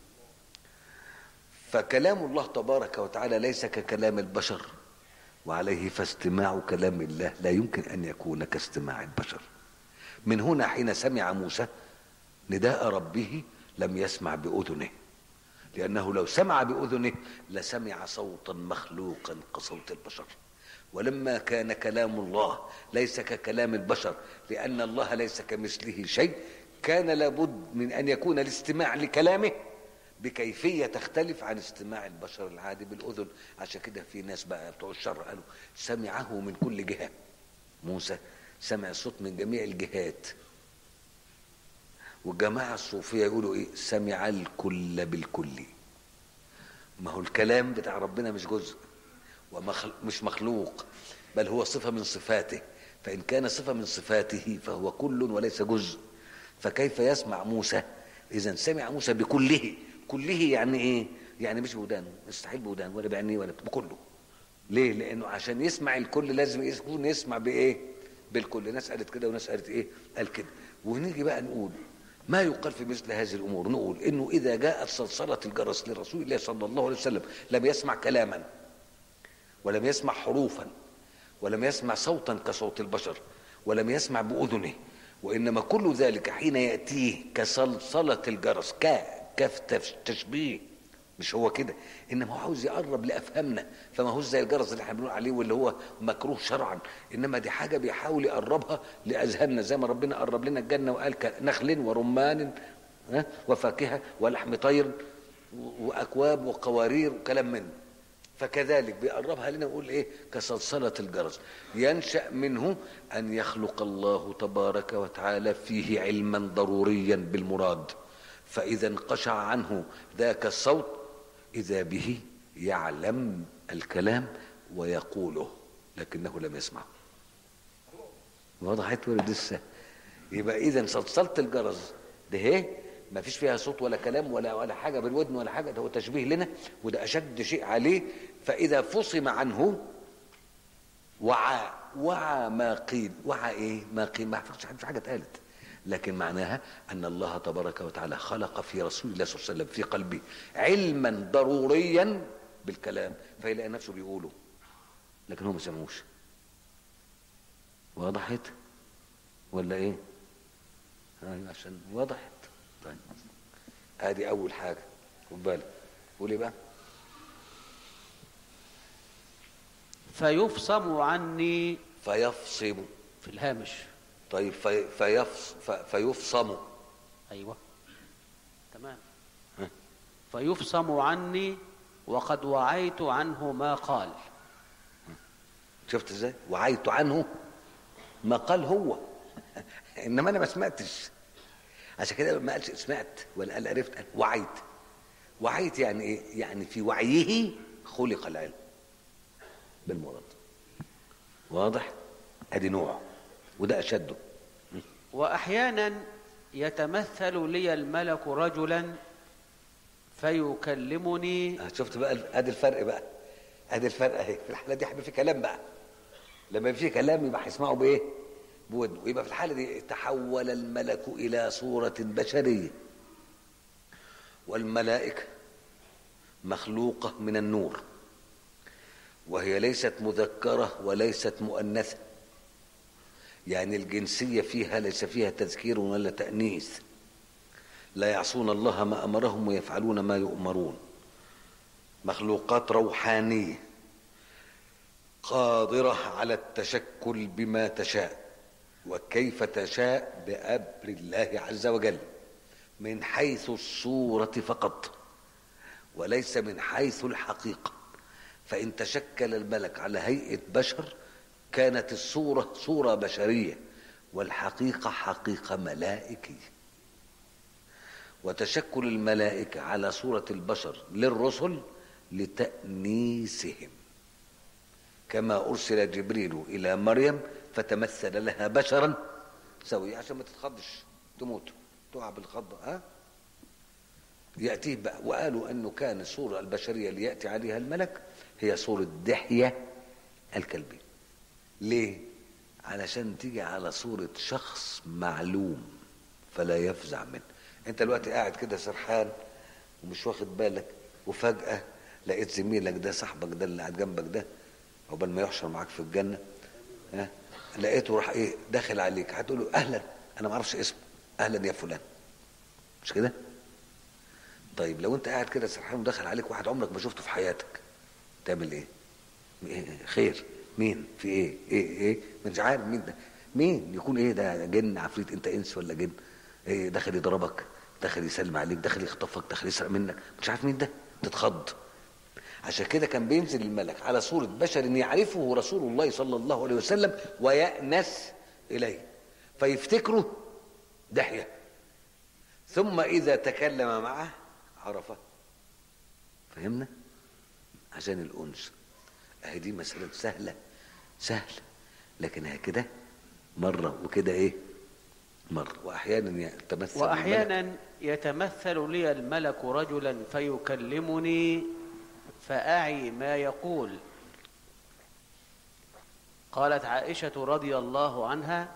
فكلام الله تبارك وتعالى ليس ككلام البشر وعليه فاستماع كلام الله لا يمكن أن يكون كاستماع البشر من هنا حين سمع موسى نداء ربه لم يسمع بأذنه لأنه لو سمع بأذنه لسمع صوتا مخلوقا كصوت البشر ولما كان كلام الله ليس ككلام البشر لأن الله ليس كمثله شيء كان لابد من أن يكون الاستماع لكلامه بكيفية تختلف عن استماع البشر العادي بالأذن عشان كده في ناس بقى بتوع الشر قالوا سمعه من كل جهة موسى سمع الصوت من جميع الجهات والجماعة الصوفية يقولوا ايه سمع الكل بالكل ما هو الكلام بتاع ربنا مش جزء ومش مخلوق بل هو صفة من صفاته فإن كان صفة من صفاته فهو كل وليس جزء فكيف يسمع موسى إذا سمع موسى بكله كله يعني إيه يعني مش بودانه مستحيل بودانه ولا بعينيه ولا بكله ليه لأنه عشان يسمع الكل لازم يكون يسمع بإيه بالكل ناس قالت كده وناس قالت إيه قال كده ونيجي بقى نقول ما يقال في مثل هذه الأمور نقول إنه إذا جاءت صلصلة الجرس لرسول الله صلى الله عليه وسلم لم يسمع كلاما ولم يسمع حروفا ولم يسمع صوتا كصوت البشر ولم يسمع بأذنه وإنما كل ذلك حين يأتيه كصلصلة الجرس ك كف تشبيه مش هو كده انما هو عاوز يقرب لافهامنا فما هوش زي الجرس اللي احنا بنقول عليه واللي هو مكروه شرعا انما دي حاجه بيحاول يقربها لاذهاننا زي ما ربنا قرب لنا الجنه وقال نخل ورمان وفاكهه ولحم طير واكواب وقوارير وكلام من فكذلك بيقربها لنا ويقول ايه كصلصله الجرس ينشا منه ان يخلق الله تبارك وتعالى فيه علما ضروريا بالمراد فاذا انقشع عنه ذاك الصوت إذا به يعلم الكلام ويقوله لكنه لم يسمعه وضحت ولا لسه يبقى إذا صلصلة الجرس ده ايه ما فيش فيها صوت ولا كلام ولا ولا حاجة بالودن ولا حاجة ده هو تشبيه لنا وده أشد شيء عليه فإذا فصم عنه وعى وعى ما قيل وعى ايه ما قيل ما فيش حاجة اتقالت لكن معناها أن الله تبارك وتعالى خلق في رسول الله صلى الله عليه وسلم في قلبه علما ضروريا بالكلام فيلاقي نفسه بيقوله لكن هو ما سمعوش وضحت ولا ايه أيوة عشان وضحت طيب ادي اول حاجه خد بالك قول بقى فيفصم عني فيفصم في الهامش طيب في فيفص فيفصم ايوه تمام فيفصم عني وقد وعيت عنه ما قال شفت ازاي وعيت عنه ما قال هو انما انا ما سمعتش عشان كده ما قالش سمعت ولا قال عرفت قال وعيت وعيت يعني ايه يعني في وعيه خلق العلم بالمراد واضح ادي نوع وده اشده واحيانا يتمثل لي الملك رجلا فيكلمني شفت بقى ادي الفرق بقى ادي الفرق اهي في الحاله دي هيبقى في كلام بقى لما في كلام يبقى هيسمعه بايه بودنه يبقى في الحاله دي تحول الملك الى صوره بشريه والملائكه مخلوقه من النور وهي ليست مذكره وليست مؤنثه يعني الجنسيه فيها ليس فيها تذكير ولا تانيث لا يعصون الله ما امرهم ويفعلون ما يؤمرون مخلوقات روحانيه قادره على التشكل بما تشاء وكيف تشاء بامر الله عز وجل من حيث الصوره فقط وليس من حيث الحقيقه فان تشكل الملك على هيئه بشر كانت الصوره صوره بشريه والحقيقه حقيقه ملائكيه وتشكل الملائكه على صوره البشر للرسل لتانيسهم كما ارسل جبريل الى مريم فتمثل لها بشرا سويا عشان ما تتخضش تموت تقع بالخضة ها يأتيه بقى وقالوا أنه كان الصورة البشرية اللي يأتي عليها الملك هي صورة دحية الكلبي ليه؟ علشان تيجي على صورة شخص معلوم فلا يفزع منه انت دلوقتي قاعد كده سرحان ومش واخد بالك وفجأة لقيت زميلك ده صاحبك ده اللي قاعد جنبك ده عقبال ما يحشر معاك في الجنة ها لقيته راح ايه داخل عليك هتقول له اهلا انا ما اعرفش اسمه اهلا يا فلان مش كده طيب لو انت قاعد كده سرحان ودخل عليك واحد عمرك ما شفته في حياتك تعمل ايه إيه؟ خير مين في ايه ايه ايه مش عارف مين ده مين يكون ايه ده جن عفريت انت انس ولا جن ايه داخل يضربك داخل يسلم عليك داخل يخطفك داخل يسرق منك مش عارف مين ده تتخض عشان كده كان بينزل الملك على صورة بشر يعرفه رسول الله صلى الله عليه وسلم ويأنس إليه فيفتكره دحية ثم إذا تكلم معه عرفه فهمنا عشان الأنس أهي دي مسألة سهلة سهلة لكن هكذا مرة وكده إيه مرة وأحيانا يتمثل الملك وأحيانا يتمثل لي الملك رجلا فيكلمني فأعي ما يقول قالت عائشة رضي الله عنها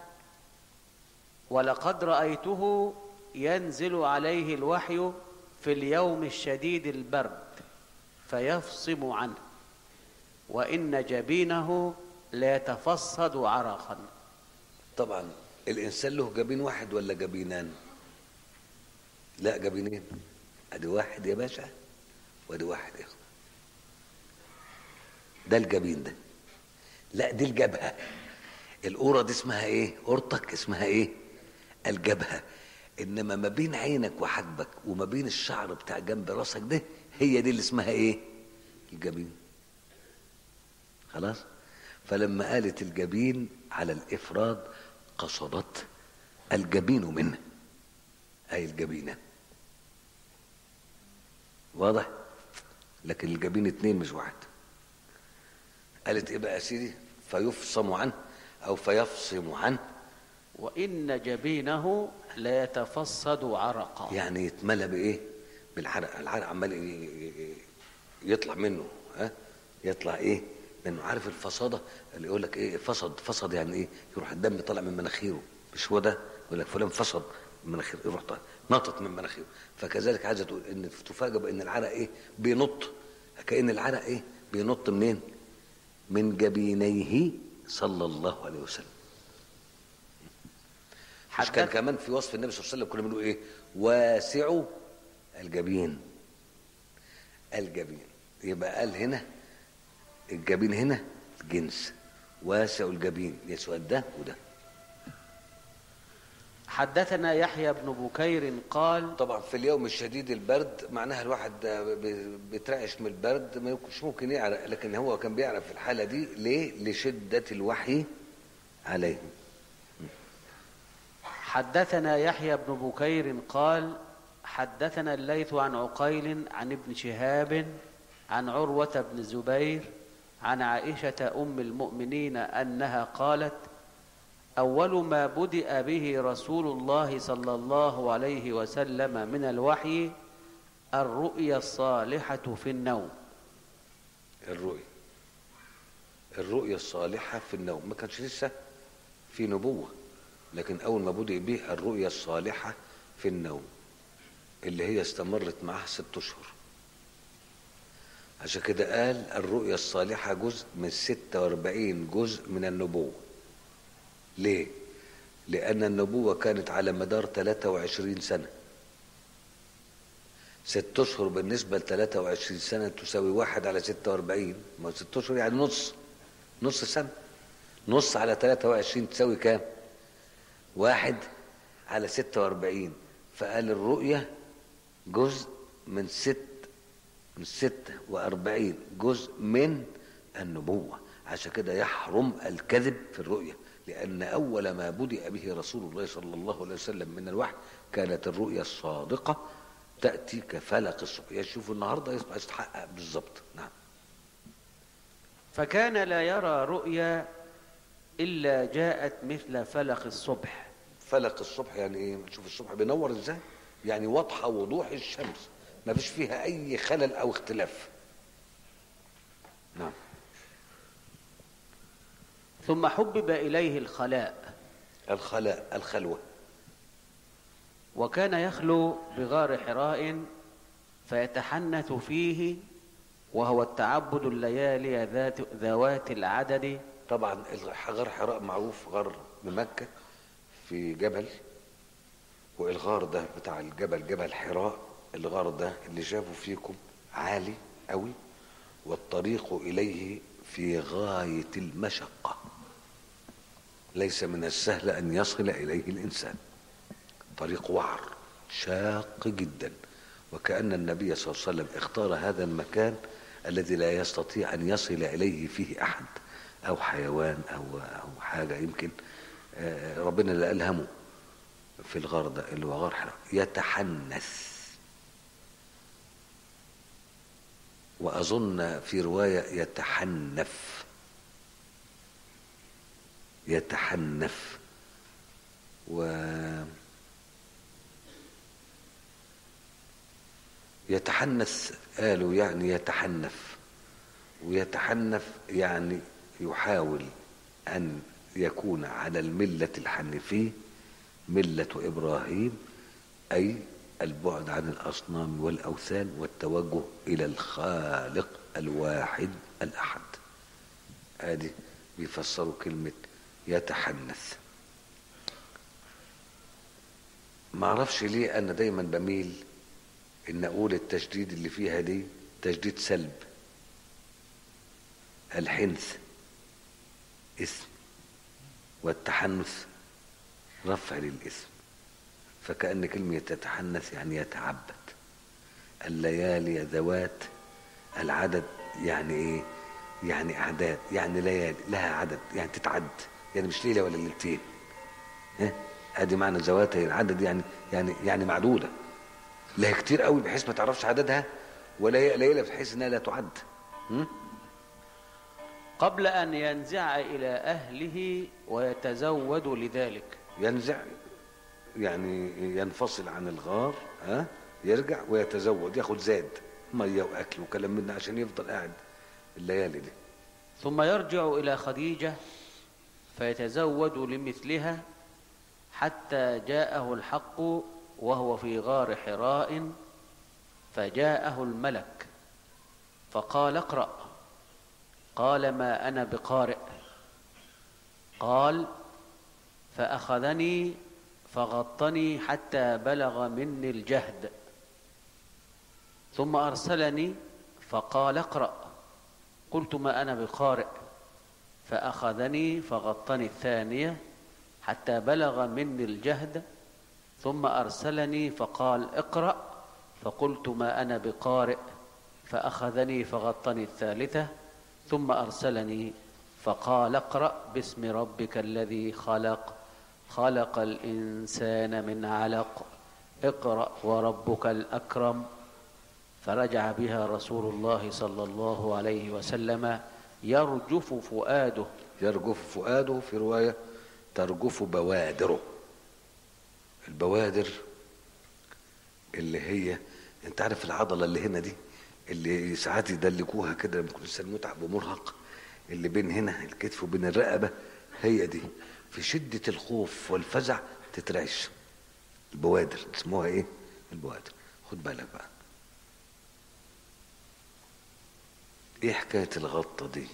ولقد رأيته ينزل عليه الوحي في اليوم الشديد البرد فيفصم عنه وإن جبينه لا يتفصد عرقا طبعا الانسان له جبين واحد ولا جبينان لا جبينين ادي واحد يا باشا وادي واحد يا اخوان ده الجبين ده لا دي الجبهه القوره دي اسمها ايه قورتك اسمها ايه الجبهه انما ما بين عينك وحاجبك وما بين الشعر بتاع جنب راسك ده هي دي اللي اسمها ايه الجبين خلاص فلما قالت الجبين على الافراد قصدت الجبين منه اي الجبينه واضح لكن الجبين اتنين مش واحد قالت ايه بقى يا سيدي فيفصم عنه او فيفصم عنه وإن جبينه لا يتفصد عرقا يعني يتملى بايه بالعرق العرق عمال ي- ي- ي- يطلع منه ها يطلع ايه منه عارف الفصاده اللي يقول لك ايه فصد فصد يعني ايه يروح الدم طالع من مناخيره مش هو ده يقول لك فلان فصد من مناخيره يروح طالع نطط من مناخيره فكذلك عايزه تقول ان تفاجئ بان العرق ايه بينط كان العرق ايه بينط منين من جبينيه صلى الله عليه وسلم مش كان حدث- كمان في وصف النبي صلى الله عليه وسلم كنا بنقول ايه واسع الجبين الجبين يبقى قال هنا الجبين هنا جنس واسع الجبين يسوى ده وده حدثنا يحيى بن بكير قال طبعا في اليوم الشديد البرد معناها الواحد ب- بيترعش من البرد ما مش ممكن يعرق لكن هو كان بيعرف في الحالة دي ليه لشدة الوحي عليه حدثنا يحيى بن بكير قال حدثنا الليث عن عقيل عن ابن شهاب عن عروة بن الزبير عن عائشة أم المؤمنين أنها قالت أول ما بدأ به رسول الله صلى الله عليه وسلم من الوحي الرؤيا الصالحة في النوم الرؤية الرؤية الصالحة في النوم ما كانش لسه في نبوة لكن أول ما بدأ به الرؤية الصالحة في النوم اللي هي استمرت معاه ست أشهر عشان كده قال الرؤية الصالحة جزء من 46 جزء من النبوة ليه؟ لأن النبوة كانت على مدار 23 سنة ست اشهر بالنسبه ل 23 سنه تساوي واحد على 46 ما هو ست اشهر يعني نص نص سنه نص على 23 تساوي كام؟ واحد على 46 فقال الرؤيه جزء من ست من 46 جزء من النبوه عشان كده يحرم الكذب في الرؤيه لان اول ما بدأ به رسول الله صلى الله عليه وسلم من الوحي كانت الرؤيا الصادقه تأتي كفلق الصبح يشوف النهارده يصبح يتحقق بالظبط نعم فكان لا يرى رؤيا إلا جاءت مثل فلق الصبح فلق الصبح يعني ايه شوف الصبح بينور ازاي يعني واضحه وضوح الشمس ما فيش فيها اي خلل او اختلاف نعم ثم حبب إليه الخلاء الخلاء الخلوه وكان يخلو بغار حراء فيتحنث فيه وهو التعبد الليالي ذات ذوات العدد طبعا غار حراء معروف غار بمكه في جبل والغار ده بتاع الجبل جبل حراء الغار ده اللي شافوا فيكم عالي قوي والطريق اليه في غايه المشقه ليس من السهل ان يصل اليه الانسان طريق وعر شاق جدا وكأن النبي صلى الله عليه وسلم اختار هذا المكان الذي لا يستطيع أن يصل إليه فيه أحد أو حيوان أو أو حاجة يمكن آه، ربنا اللي ألهمه في الغار ده اللي هو غار حراء يتحنث وأظن في رواية يتحنف يتحنف و يتحنث قالوا يعني يتحنف ويتحنف يعني يحاول أن يكون على الملة الحنيفية ملة إبراهيم أي البعد عن الأصنام والأوثان والتوجه إلى الخالق الواحد الأحد هذه بيفسروا كلمة يتحنث ما اعرفش ليه انا دايما بميل ان اقول التشديد اللي فيها دي تشديد سلب الحنث اسم والتحنث رفع للاسم فكأن كلمة يتحنث يعني يتعبد الليالي ذوات العدد يعني ايه يعني اعداد يعني ليالي لها عدد يعني تتعد يعني مش ليله ولا ليلتين ها ادي معنى ذوات العدد يعني يعني يعني معدوده لا هي كتير قوي بحيث ما تعرفش عددها ولا هي قليله بحيث انها لا تعد م? قبل أن ينزع إلى أهله ويتزود لذلك ينزع يعني ينفصل عن الغار ها يرجع ويتزود ياخد زاد ميه واكل وكلام من ده عشان يفضل قاعد الليالي دي ثم يرجع إلى خديجة فيتزود لمثلها حتى جاءه الحق وهو في غار حراء فجاءه الملك فقال اقرأ قال ما أنا بقارئ قال فأخذني فغطني حتى بلغ مني الجهد ثم أرسلني فقال اقرأ قلت ما أنا بقارئ فأخذني فغطني الثانية حتى بلغ مني الجهد ثم أرسلني فقال اقرأ فقلت ما أنا بقارئ فأخذني فغطني الثالثة ثم أرسلني فقال اقرأ باسم ربك الذي خلق خلق الإنسان من علق اقرأ وربك الأكرم فرجع بها رسول الله صلى الله عليه وسلم يرجف فؤاده يرجف فؤاده في روايه ترجف بوادره البوادر اللي هي انت عارف العضله اللي هنا دي اللي ساعات يدلكوها كده لما يكون الانسان متعب ومرهق اللي بين هنا الكتف وبين الرقبه هي دي في شده الخوف والفزع تترعش البوادر اسموها ايه البوادر خد بالك بقى ايه حكايه الغطه دي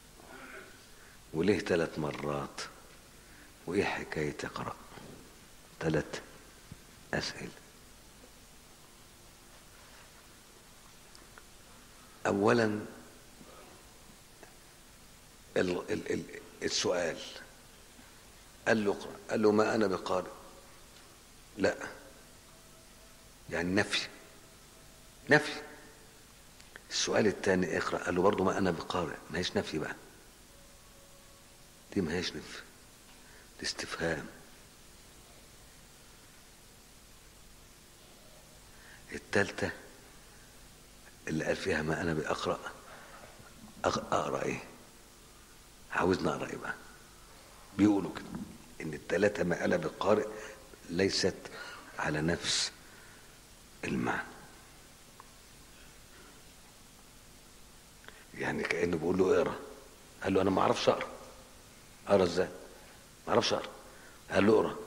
وليه ثلاث مرات وايه حكايه اقرا ثلاث اسئله اولا ال ال ال السؤال قال له اقرا قال له ما انا بقارئ لا يعني نفي نفي السؤال الثاني اقرا قال له برضه ما انا بقارئ ما هيش نفي بقى دي ما هيش نفي دي استفهام الثالثه اللي قال فيها ما انا بقرا أق- اقرا ايه عاوزني اقرا ايه بقى بيقولوا كده ان الثلاثة ما قال بالقارئ ليست على نفس المعنى يعني كأنه بيقول له اقرا قال له انا ما اعرفش اقرا اقرا ازاي ما اعرفش اقرا قال له اقرا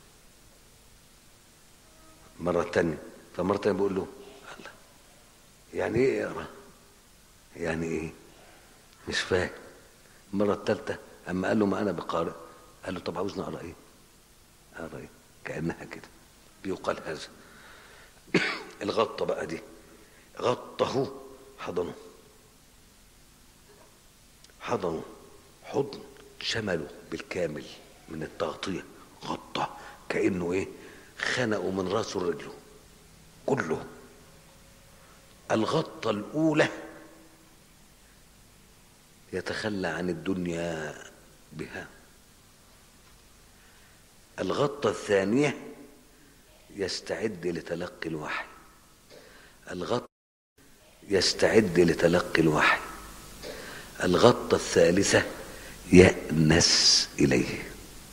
مرة تانية فمرة تانية بقول له الله يعني ايه اقرا يعني ايه مش فاهم المرة الثالثة اما قال له ما انا بقارئ قال له طب عاوزني اقرا ايه اقرا ايه كانها كده بيقال هذا الغطة بقى دي غطه حضنه حضنه حضن شمله بالكامل من التغطية غطى كأنه ايه خنقه من راسه لرجله كله الغطة الأولى يتخلى عن الدنيا بها الغطة الثانية يستعد لتلقي الوحي الغطة يستعد لتلقي الوحي الغطة الثالثة يأنس إليه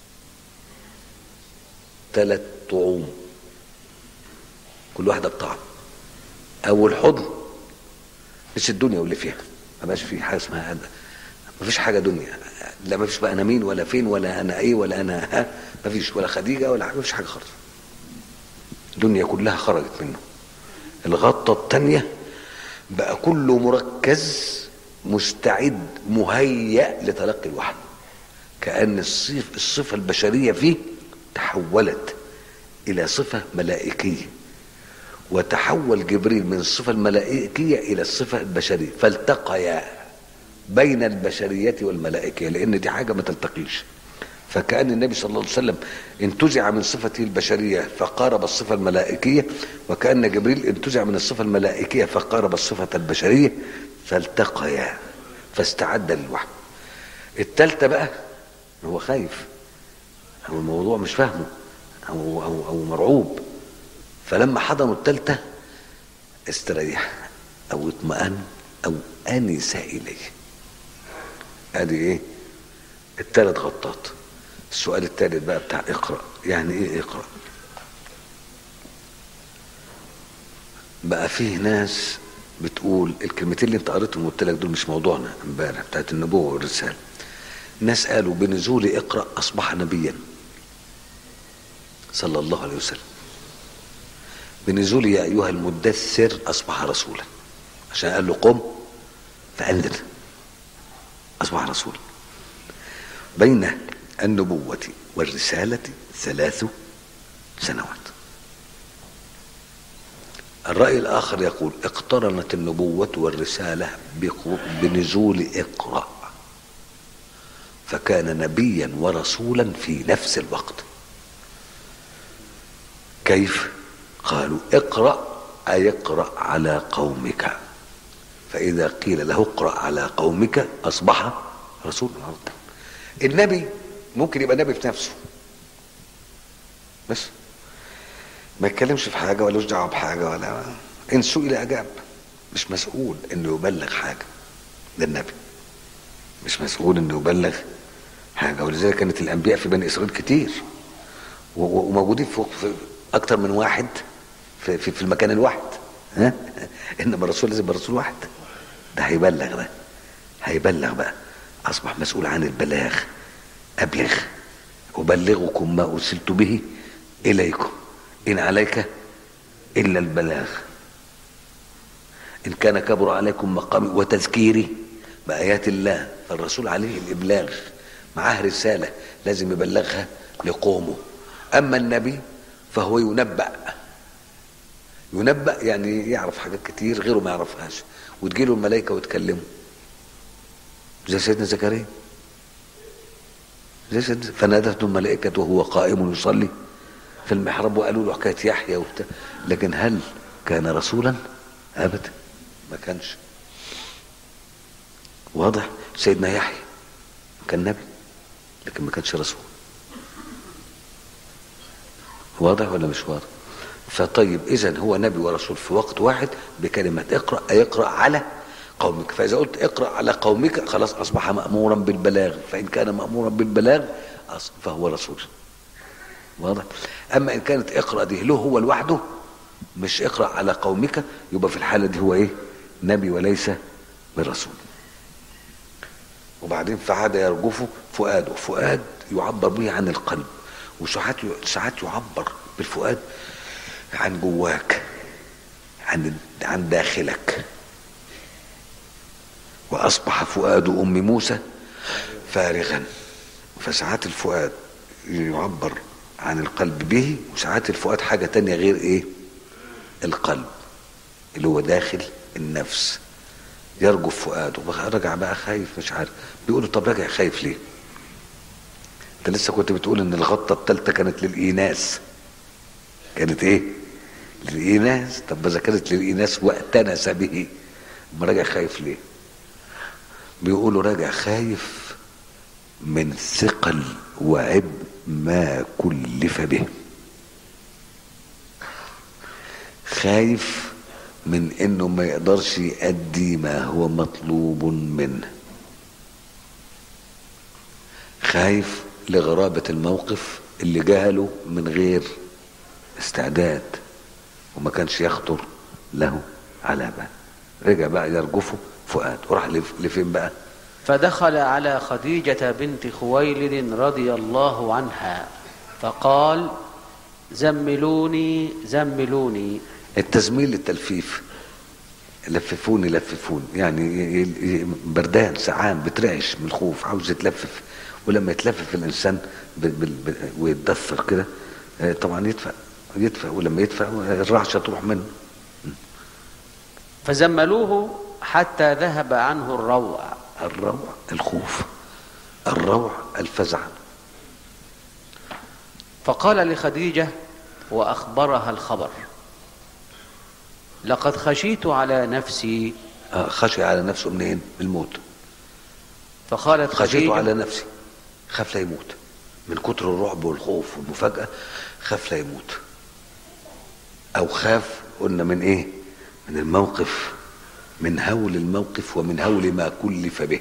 ثلاث طعوم كل واحدة بطعم أول حضن مش الدنيا واللي فيها ما بقاش في حاجة اسمها هذا ما فيش حاجة دنيا لا ما فيش بقى أنا مين ولا فين ولا أنا إيه ولا أنا ها ما فيش ولا خديجة ولا حاجة ما فيش حاجة خالص الدنيا كلها خرجت منه الغطة الثانية بقى كله مركز مستعد مهيأ لتلقي الوحي كأن الصف الصفة البشرية فيه تحولت إلى صفة ملائكية وتحول جبريل من الصفة الملائكية إلى الصفة البشرية فالتقيا بين البشرية والملائكية لأن دي حاجة ما تلتقيش فكأن النبي صلى الله عليه وسلم انتزع من صفته البشرية فقارب الصفة الملائكية وكأن جبريل انتزع من الصفة الملائكية فقارب الصفة البشرية فالتقيا فاستعد للوحي التالتة بقى هو خايف أو الموضوع مش فاهمه أو, أو, أو مرعوب فلما حضنوا التالتة استريح أو اطمأن أو أنس إليه ادي ايه التالت غطاط السؤال التالت بقى بتاع اقرأ يعني ايه اقرأ بقى فيه ناس بتقول الكلمتين اللي انت قريتهم وقلت لك دول مش موضوعنا امبارح بتاعت النبوة والرسالة ناس قالوا بنزول اقرأ أصبح نبيا صلى الله عليه وسلم بنزول يا أيها المدثر أصبح رسولا عشان قال له قم فأنذر أصبح رسولا بين النبوة والرسالة ثلاث سنوات الرأي الآخر يقول اقترنت النبوة والرسالة بنزول اقرأ فكان نبيا ورسولا في نفس الوقت كيف قالوا اقرأ أي اقرأ على قومك فإذا قيل له اقرأ على قومك أصبح رسول النبي ممكن يبقى نبي في نفسه بس ما يتكلمش في حاجة ولا دعوة بحاجة ولا إن سئل أجاب مش مسؤول إنه يبلغ حاجة ده النبي مش مسؤول إنه يبلغ حاجة ولذلك كانت الأنبياء في بني إسرائيل كتير وموجودين فوق في أكتر من واحد في, في, في المكان الواحد ها إنما الرسول لازم رسول واحد ده هيبلغ ده هيبلغ بقى أصبح مسؤول عن البلاغ أبلغ أبلغكم ما أرسلت به إليكم إن عليك إلا البلاغ إن كان كبر عليكم مقامي وتذكيري بآيات الله فالرسول عليه الإبلاغ معاه رسالة لازم يبلغها لقومه أما النبي فهو ينبأ ينبأ يعني يعرف حاجات كتير غيره ما يعرفهاش وتجيله الملائكة وتكلمه زي سيدنا زكريا زي سيدنا فنادته الملائكة وهو قائم يصلي في المحراب وقالوا له حكاية يحيى وبتاع لكن هل كان رسولا أبدا ما كانش واضح سيدنا يحيى كان نبي لكن ما كانش رسول واضح ولا مش واضح فطيب اذا هو نبي ورسول في وقت واحد بكلمة اقرأ يقرأ على قومك فإذا قلت اقرأ على قومك خلاص أصبح مأمورا بالبلاغ فإن كان مأمورا بالبلاغ أص- فهو رسول واضح أما إن كانت اقرأ دي له هو لوحده مش اقرأ على قومك يبقى في الحالة دي هو إيه نبي وليس برسول وبعدين فعاد يرجفه فؤاده فؤاد يعبر به عن القلب وساعات ساعات يعبر بالفؤاد عن جواك عن عن داخلك واصبح فؤاد ام موسى فارغا فساعات الفؤاد يعبر عن القلب به وساعات الفؤاد حاجة تانية غير ايه القلب اللي هو داخل النفس يرجف فؤاده بقى رجع بقى خايف مش عارف بيقولوا طب راجع خايف ليه انت لسه كنت بتقول ان الغطة التالتة كانت للإيناس كانت ايه للإيناس طب اذا كانت للإيناس وأتنس به ما راجع خايف ليه بيقولوا راجع خايف من ثقل وعبء ما كلف به خايف من انه ما يقدرش يأدي ما هو مطلوب منه خايف لغرابة الموقف اللي جهله من غير استعداد وما كانش يخطر له على بال رجع بقى يرجفه فؤاد وراح لف- لفين بقى فدخل على خديجة بنت خويلد رضي الله عنها فقال زملوني زملوني التزميل للتلفيف لففوني لففوني يعني ي- ي- بردان سعان بترعش من الخوف عاوز يتلفف ولما يتلفف الانسان ب- بال- ب- ويتدفر كده آه، طبعا يدفع يدفع ولما يدفع الرعشه تروح منه فزملوه حتى ذهب عنه الروع الروع الخوف الروع الفزع فقال لخديجة وأخبرها الخبر لقد خشيت على نفسي آه، خشي على نفسه منين من الموت فقالت خشيت خديجة على نفسي خاف لا يموت من كتر الرعب والخوف والمفاجأة خاف لا يموت أو خاف قلنا من إيه من الموقف من هول الموقف ومن هول ما كلف به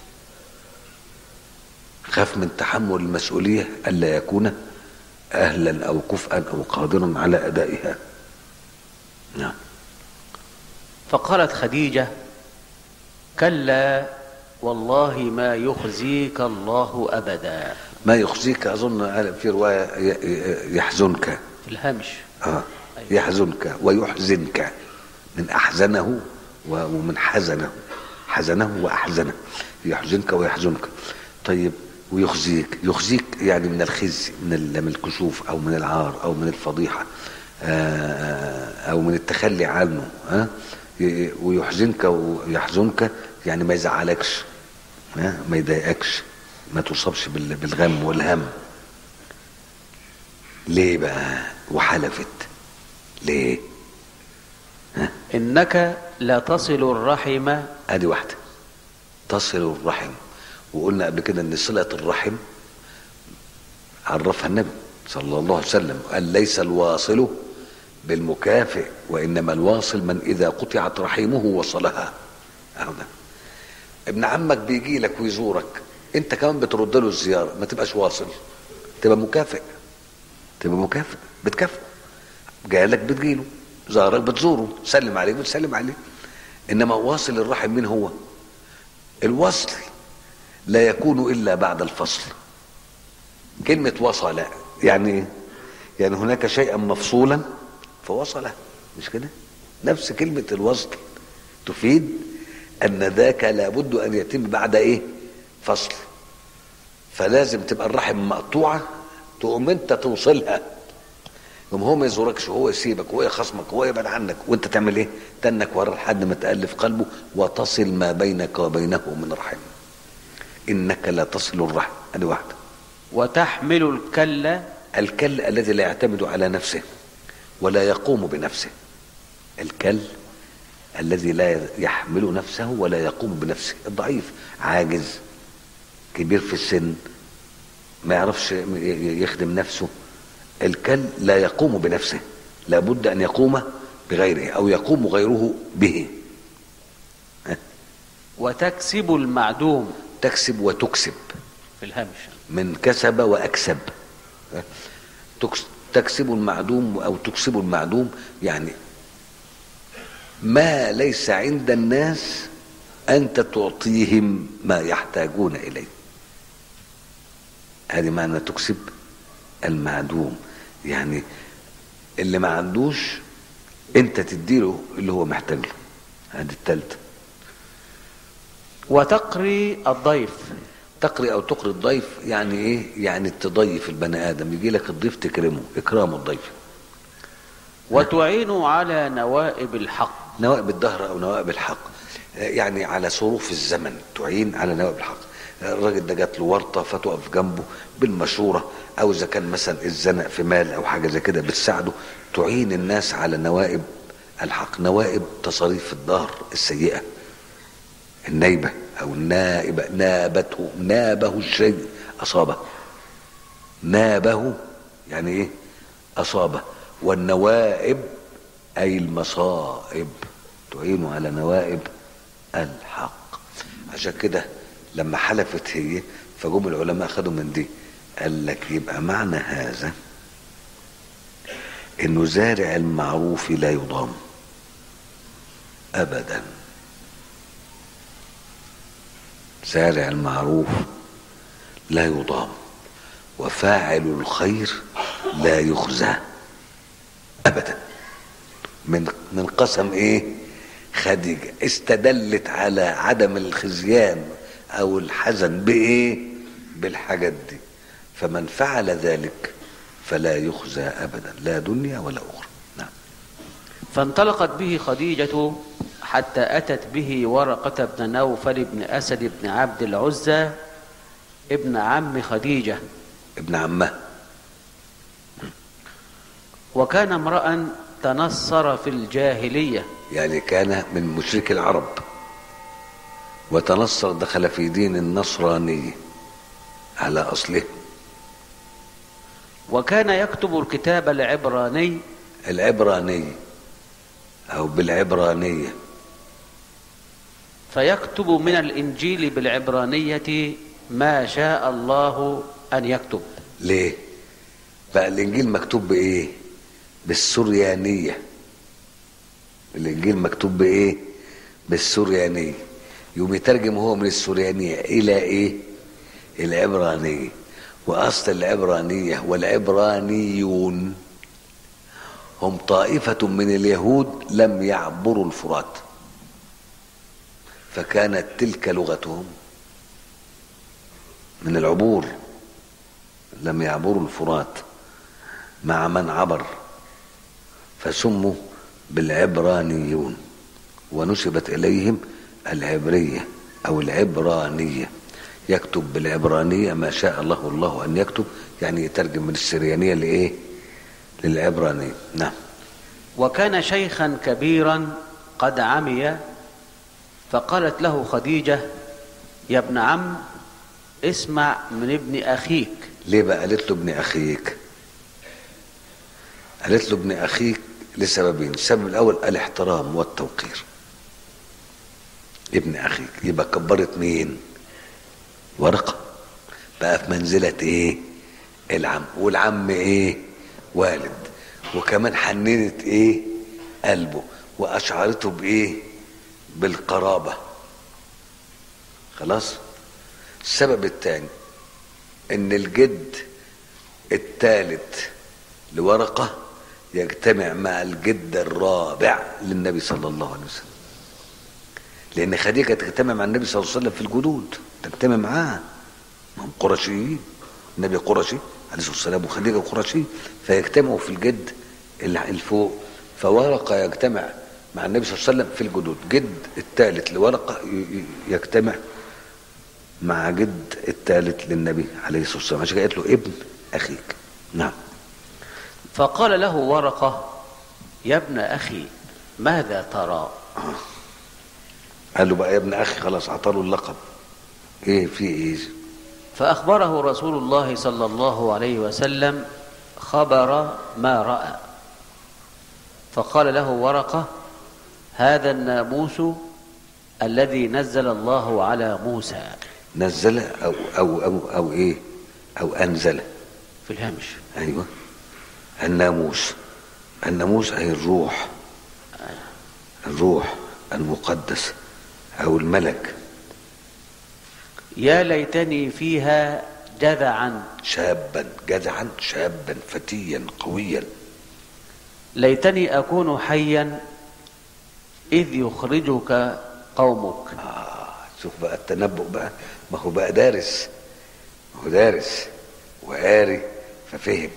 خاف من تحمل المسؤولية ألا يكون أهلا أو كفءا أو قادرا على أدائها نعم فقالت خديجة كلا والله ما يخزيك الله أبدا ما يخزيك أظن في رواية ي- ي- يحزنك في الهمش آه. يحزنك ويحزنك من أحزنه و- ومن حزنه حزنه وأحزنه يحزنك ويحزنك طيب ويخزيك يخزيك يعني من الخزي من ال- من الكسوف أو من العار أو من الفضيحة آه، أو من التخلي عنه ها ي- ويحزنك ويحزنك يعني ما يزعلكش ها؟ ما يضايقكش ما تصابش بال- بالغم والهم ليه بقى وحلفت ليه إنك لا تصل الرحم ادي واحده تصل الرحم وقلنا قبل كده ان صله الرحم عرفها النبي صلى الله عليه وسلم قال ليس الواصل بالمكافئ وانما الواصل من اذا قطعت رحمه وصلها اهو ده ابن عمك بيجي لك ويزورك انت كمان بترد له الزياره ما تبقاش واصل تبقى مكافئ تبقى مكافئ بتكافئ جالك بتجيله زارك بتزوره سلم عليك بتسلم عليه انما واصل الرحم مين هو الوصل لا يكون الا بعد الفصل كلمة وصل يعني ايه؟ يعني هناك شيئا مفصولا فوصله مش كده نفس كلمة الوصل تفيد ان ذاك لابد ان يتم بعد ايه فصل فلازم تبقى الرحم مقطوعة تقوم انت توصلها يوم هو ما يزوركش وهو يسيبك وهو يخصمك وهو يبعد عنك وانت تعمل ايه تنك ورا لحد ما تألف قلبه وتصل ما بينك وبينه من رحم انك لا تصل الرحم ادي واحده وتحمل الكل الكل الذي لا يعتمد على نفسه ولا يقوم بنفسه الكل الذي لا يحمل نفسه ولا يقوم بنفسه الضعيف عاجز كبير في السن ما يعرفش يخدم نفسه الكل لا يقوم بنفسه لابد ان يقوم بغيره او يقوم غيره به ها؟ وتكسب المعدوم تكسب وتكسب في الهامش من كسب واكسب تكس- تكسب المعدوم او تكسب المعدوم يعني ما ليس عند الناس انت تعطيهم ما يحتاجون اليه هذه معنى تكسب المعدوم يعني اللي ما عندوش انت تديله اللي هو محتاج له هذه الثالثه وتقري الضيف تقري او تقري الضيف يعني ايه يعني تضيف البني ادم يجي لك الضيف تكرمه اكرام الضيف وتعين على نوائب الحق نوائب الدهر او نوائب الحق آه، يعني على صروف الزمن تعين على نوائب الحق آه، الراجل ده جات له ورطه فتقف جنبه بالمشوره او اذا كان مثلا اتزنق في مال او حاجه زي كده بتساعده تعين الناس على نوائب الحق نوائب تصاريف الدهر السيئه النايبه او النائبه نابته نابه الشيء اصابه نابه يعني ايه اصابه والنوائب اي المصائب تعين على نوائب الحق عشان كده لما حلفت هي فجم العلماء خدوا من دي قال لك يبقى معنى هذا انه زارع المعروف لا يضام ابدا زارع المعروف لا يضام وفاعل الخير لا يخزى ابدا من من قسم ايه خديجه استدلت على عدم الخزيان او الحزن بايه بالحاجات دي فمن فعل ذلك فلا يخزى ابدا لا دنيا ولا اخرى نعم فانطلقت به خديجة حتى أتت به ورقة بن نوفل بن أسد بن عبد العزى ابن عم خديجة ابن عمه وكان امرأ تنصر في الجاهلية يعني كان من مشرك العرب وتنصر دخل في دين النصرانية على أصله وكان يكتب الكتاب العبراني العبرانية أو بالعبرانية فيكتب من الإنجيل بالعبرانية ما شاء الله أن يكتب ليه؟ بقى الإنجيل مكتوب بإيه؟ بالسريانية الإنجيل مكتوب بإيه؟ بالسريانية يقوم يترجم هو من السريانية إلى إيه؟ العبرانية وأصل العبرانية والعبرانيون هم طائفة من اليهود لم يعبروا الفرات فكانت تلك لغتهم من العبور لم يعبروا الفرات مع من عبر فسموا بالعبرانيون ونسبت إليهم العبرية أو العبرانية يكتب بالعبرانية ما شاء الله الله أن يكتب يعني يترجم من السريانية لإيه للعبرانية نعم وكان شيخا كبيرا قد عمي فقالت له خديجة يا ابن عم اسمع من ابن أخيك ليه بقى قالت له ابن أخيك قالت له ابن أخيك لسببين السبب الأول الاحترام والتوقير ابن أخيك يبقى كبرت مين ورقة بقى في منزلة ايه العم والعم ايه والد وكمان حننت ايه قلبه واشعرته بايه بالقرابة خلاص السبب الثاني ان الجد الثالث لورقة يجتمع مع الجد الرابع للنبي صلى الله عليه وسلم لان خديجة تجتمع مع النبي صلى الله عليه وسلم في الجدود تجتمع معاه ما هم قرشيين النبي قرشي عليه الصلاه والسلام وخديجه قرشي فيجتمعوا في الجد اللي الفوق فورقه يجتمع مع النبي صلى الله عليه وسلم في الجدود جد الثالث لورقه ي- ي- يجتمع مع جد الثالث للنبي عليه الصلاه والسلام عشان كده قالت له ابن اخيك نعم فقال له ورقة يا ابن أخي ماذا ترى قال له بقى يا ابن اخي خلاص عطاله اللقب ايه في ايه فأخبره رسول الله صلى الله عليه وسلم خبر ما رأى فقال له ورقة هذا الناموس الذي نزل الله على موسى نزل أو أو أو, أو إيه أو أنزل في الهامش أيوة الناموس الناموس أي الروح الروح المقدس أو الملك يا ليتني فيها جذعا شابا جدعا شابا فتيا قويا ليتني أكون حيا إذ يخرجك قومك آه شوف بقى التنبؤ بقى ما هو بقى دارس ما هو دارس وقاري ففهم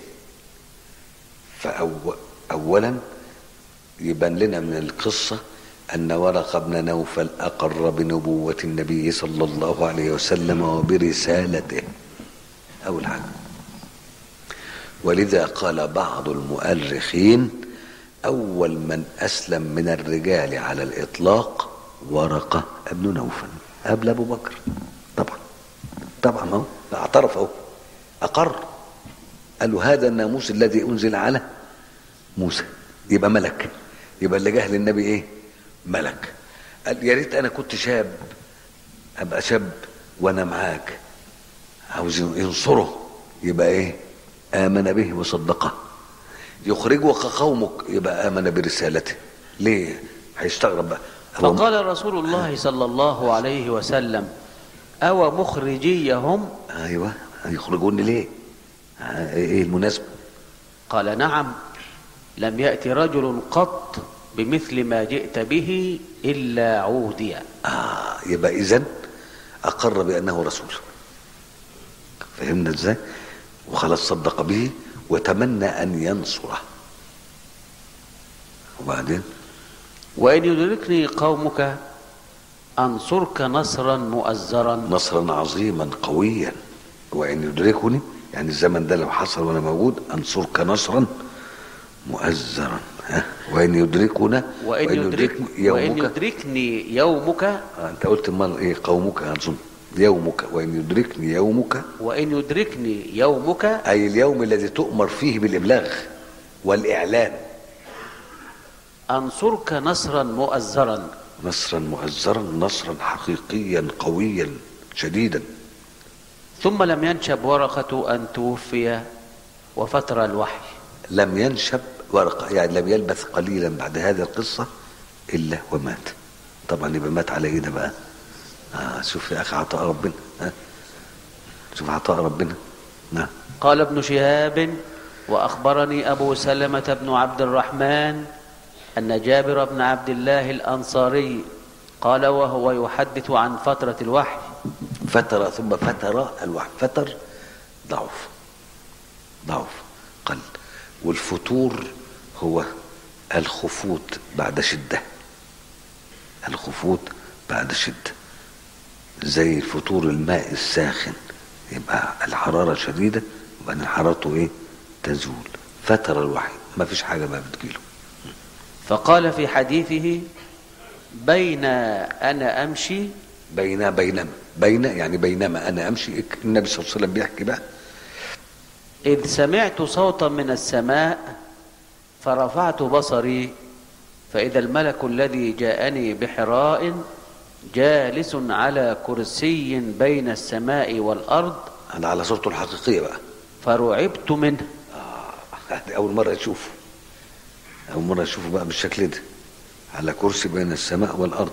فأولا يبان لنا من القصة أن ورق بن نوفل أقر بنبوة النبي صلى الله عليه وسلم وبرسالته أول حاجة ولذا قال بعض المؤرخين أول من أسلم من الرجال على الإطلاق ورقة بن نوفل قبل أبو بكر طبعا طبعا هو اعترف أهو أقر قال له هذا الناموس الذي أنزل على موسى يبقى ملك يبقى اللي جه للنبي إيه ملك قال يا ريت أنا كنت شاب أبقى شاب وأنا معاك عاوز ينصره يبقى إيه آمن به وصدقه يخرجك قومك يبقى آمن برسالته ليه هيستغرب بقى هو فقال رسول الله صلى الله عليه وسلم أو مخرجيهم ايوه هيخرجوني ليه آه، ايه المناسبه قال نعم لم يأتي رجل قط بمثل ما جئت به إلا عودي آه يبقى اذا اقر بانه رسول فهمنا ازاي وخلاص صدق به وتمنى ان ينصره وبعدين وإن يدركني قومك أنصرك نصرا مؤزرا نصرا عظيما قويا وان يدركني يعني الزمن ده لو حصل وانا موجود انصرك نصرا مؤزرا ها وان يدركنا وإن, يدرك وإن يومك يدركني يومك آه، انت قلت امال ايه قومك اظن يومك وان يدركني يومك وإن يدركني يومك اي اليوم الذي تؤمر فيه بالابلاغ والاعلان أنصرك نصرا مؤزرا نصرا مؤزرا نصرا حقيقيا قويا شديدا ثم لم ينشب ورقة أن توفي وفتر الوحي لم ينشب ورقه يعني لم يلبث قليلا بعد هذه القصه الا ومات طبعا يبقى مات على ايه ده بقى آه شوف يا اخي عطاء ربنا ها شوف عطاء ربنا نعم قال ابن شهاب وأخبرني أبو سلمة بن عبد الرحمن أن جابر بن عبد الله الأنصاري قال وهو يحدث عن فترة الوحي فتر ثم فتر الوحي فتر ضعف ضعف قل والفتور هو الخفوت بعد شدة الخفوت بعد شدة زي الفتور الماء الساخن يبقى الحرارة شديدة وبعدين حرارته ايه تزول فتر الوحي ما فيش حاجة بقى بتجيله فقال في حديثه بين أنا أمشي بين بينما بين يعني بينما انا امشي النبي صلى الله عليه وسلم بيحكي بقى إذ سمعت صوتا من السماء فرفعت بصري فإذا الملك الذي جاءني بحراء جالس على كرسي بين السماء والأرض انا على صورته الحقيقيه بقى فرعبت منه هذه اول مره اشوفه اول مره اشوفه بقى بالشكل ده على كرسي بين السماء والارض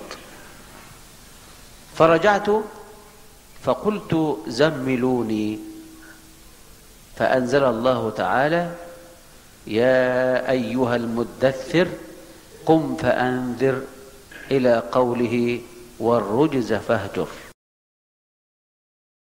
فرجعت فقلت زملوني فأنزل الله تعالى يا أيها المدثر قم فأنذر إلى قوله والرجز فاهجر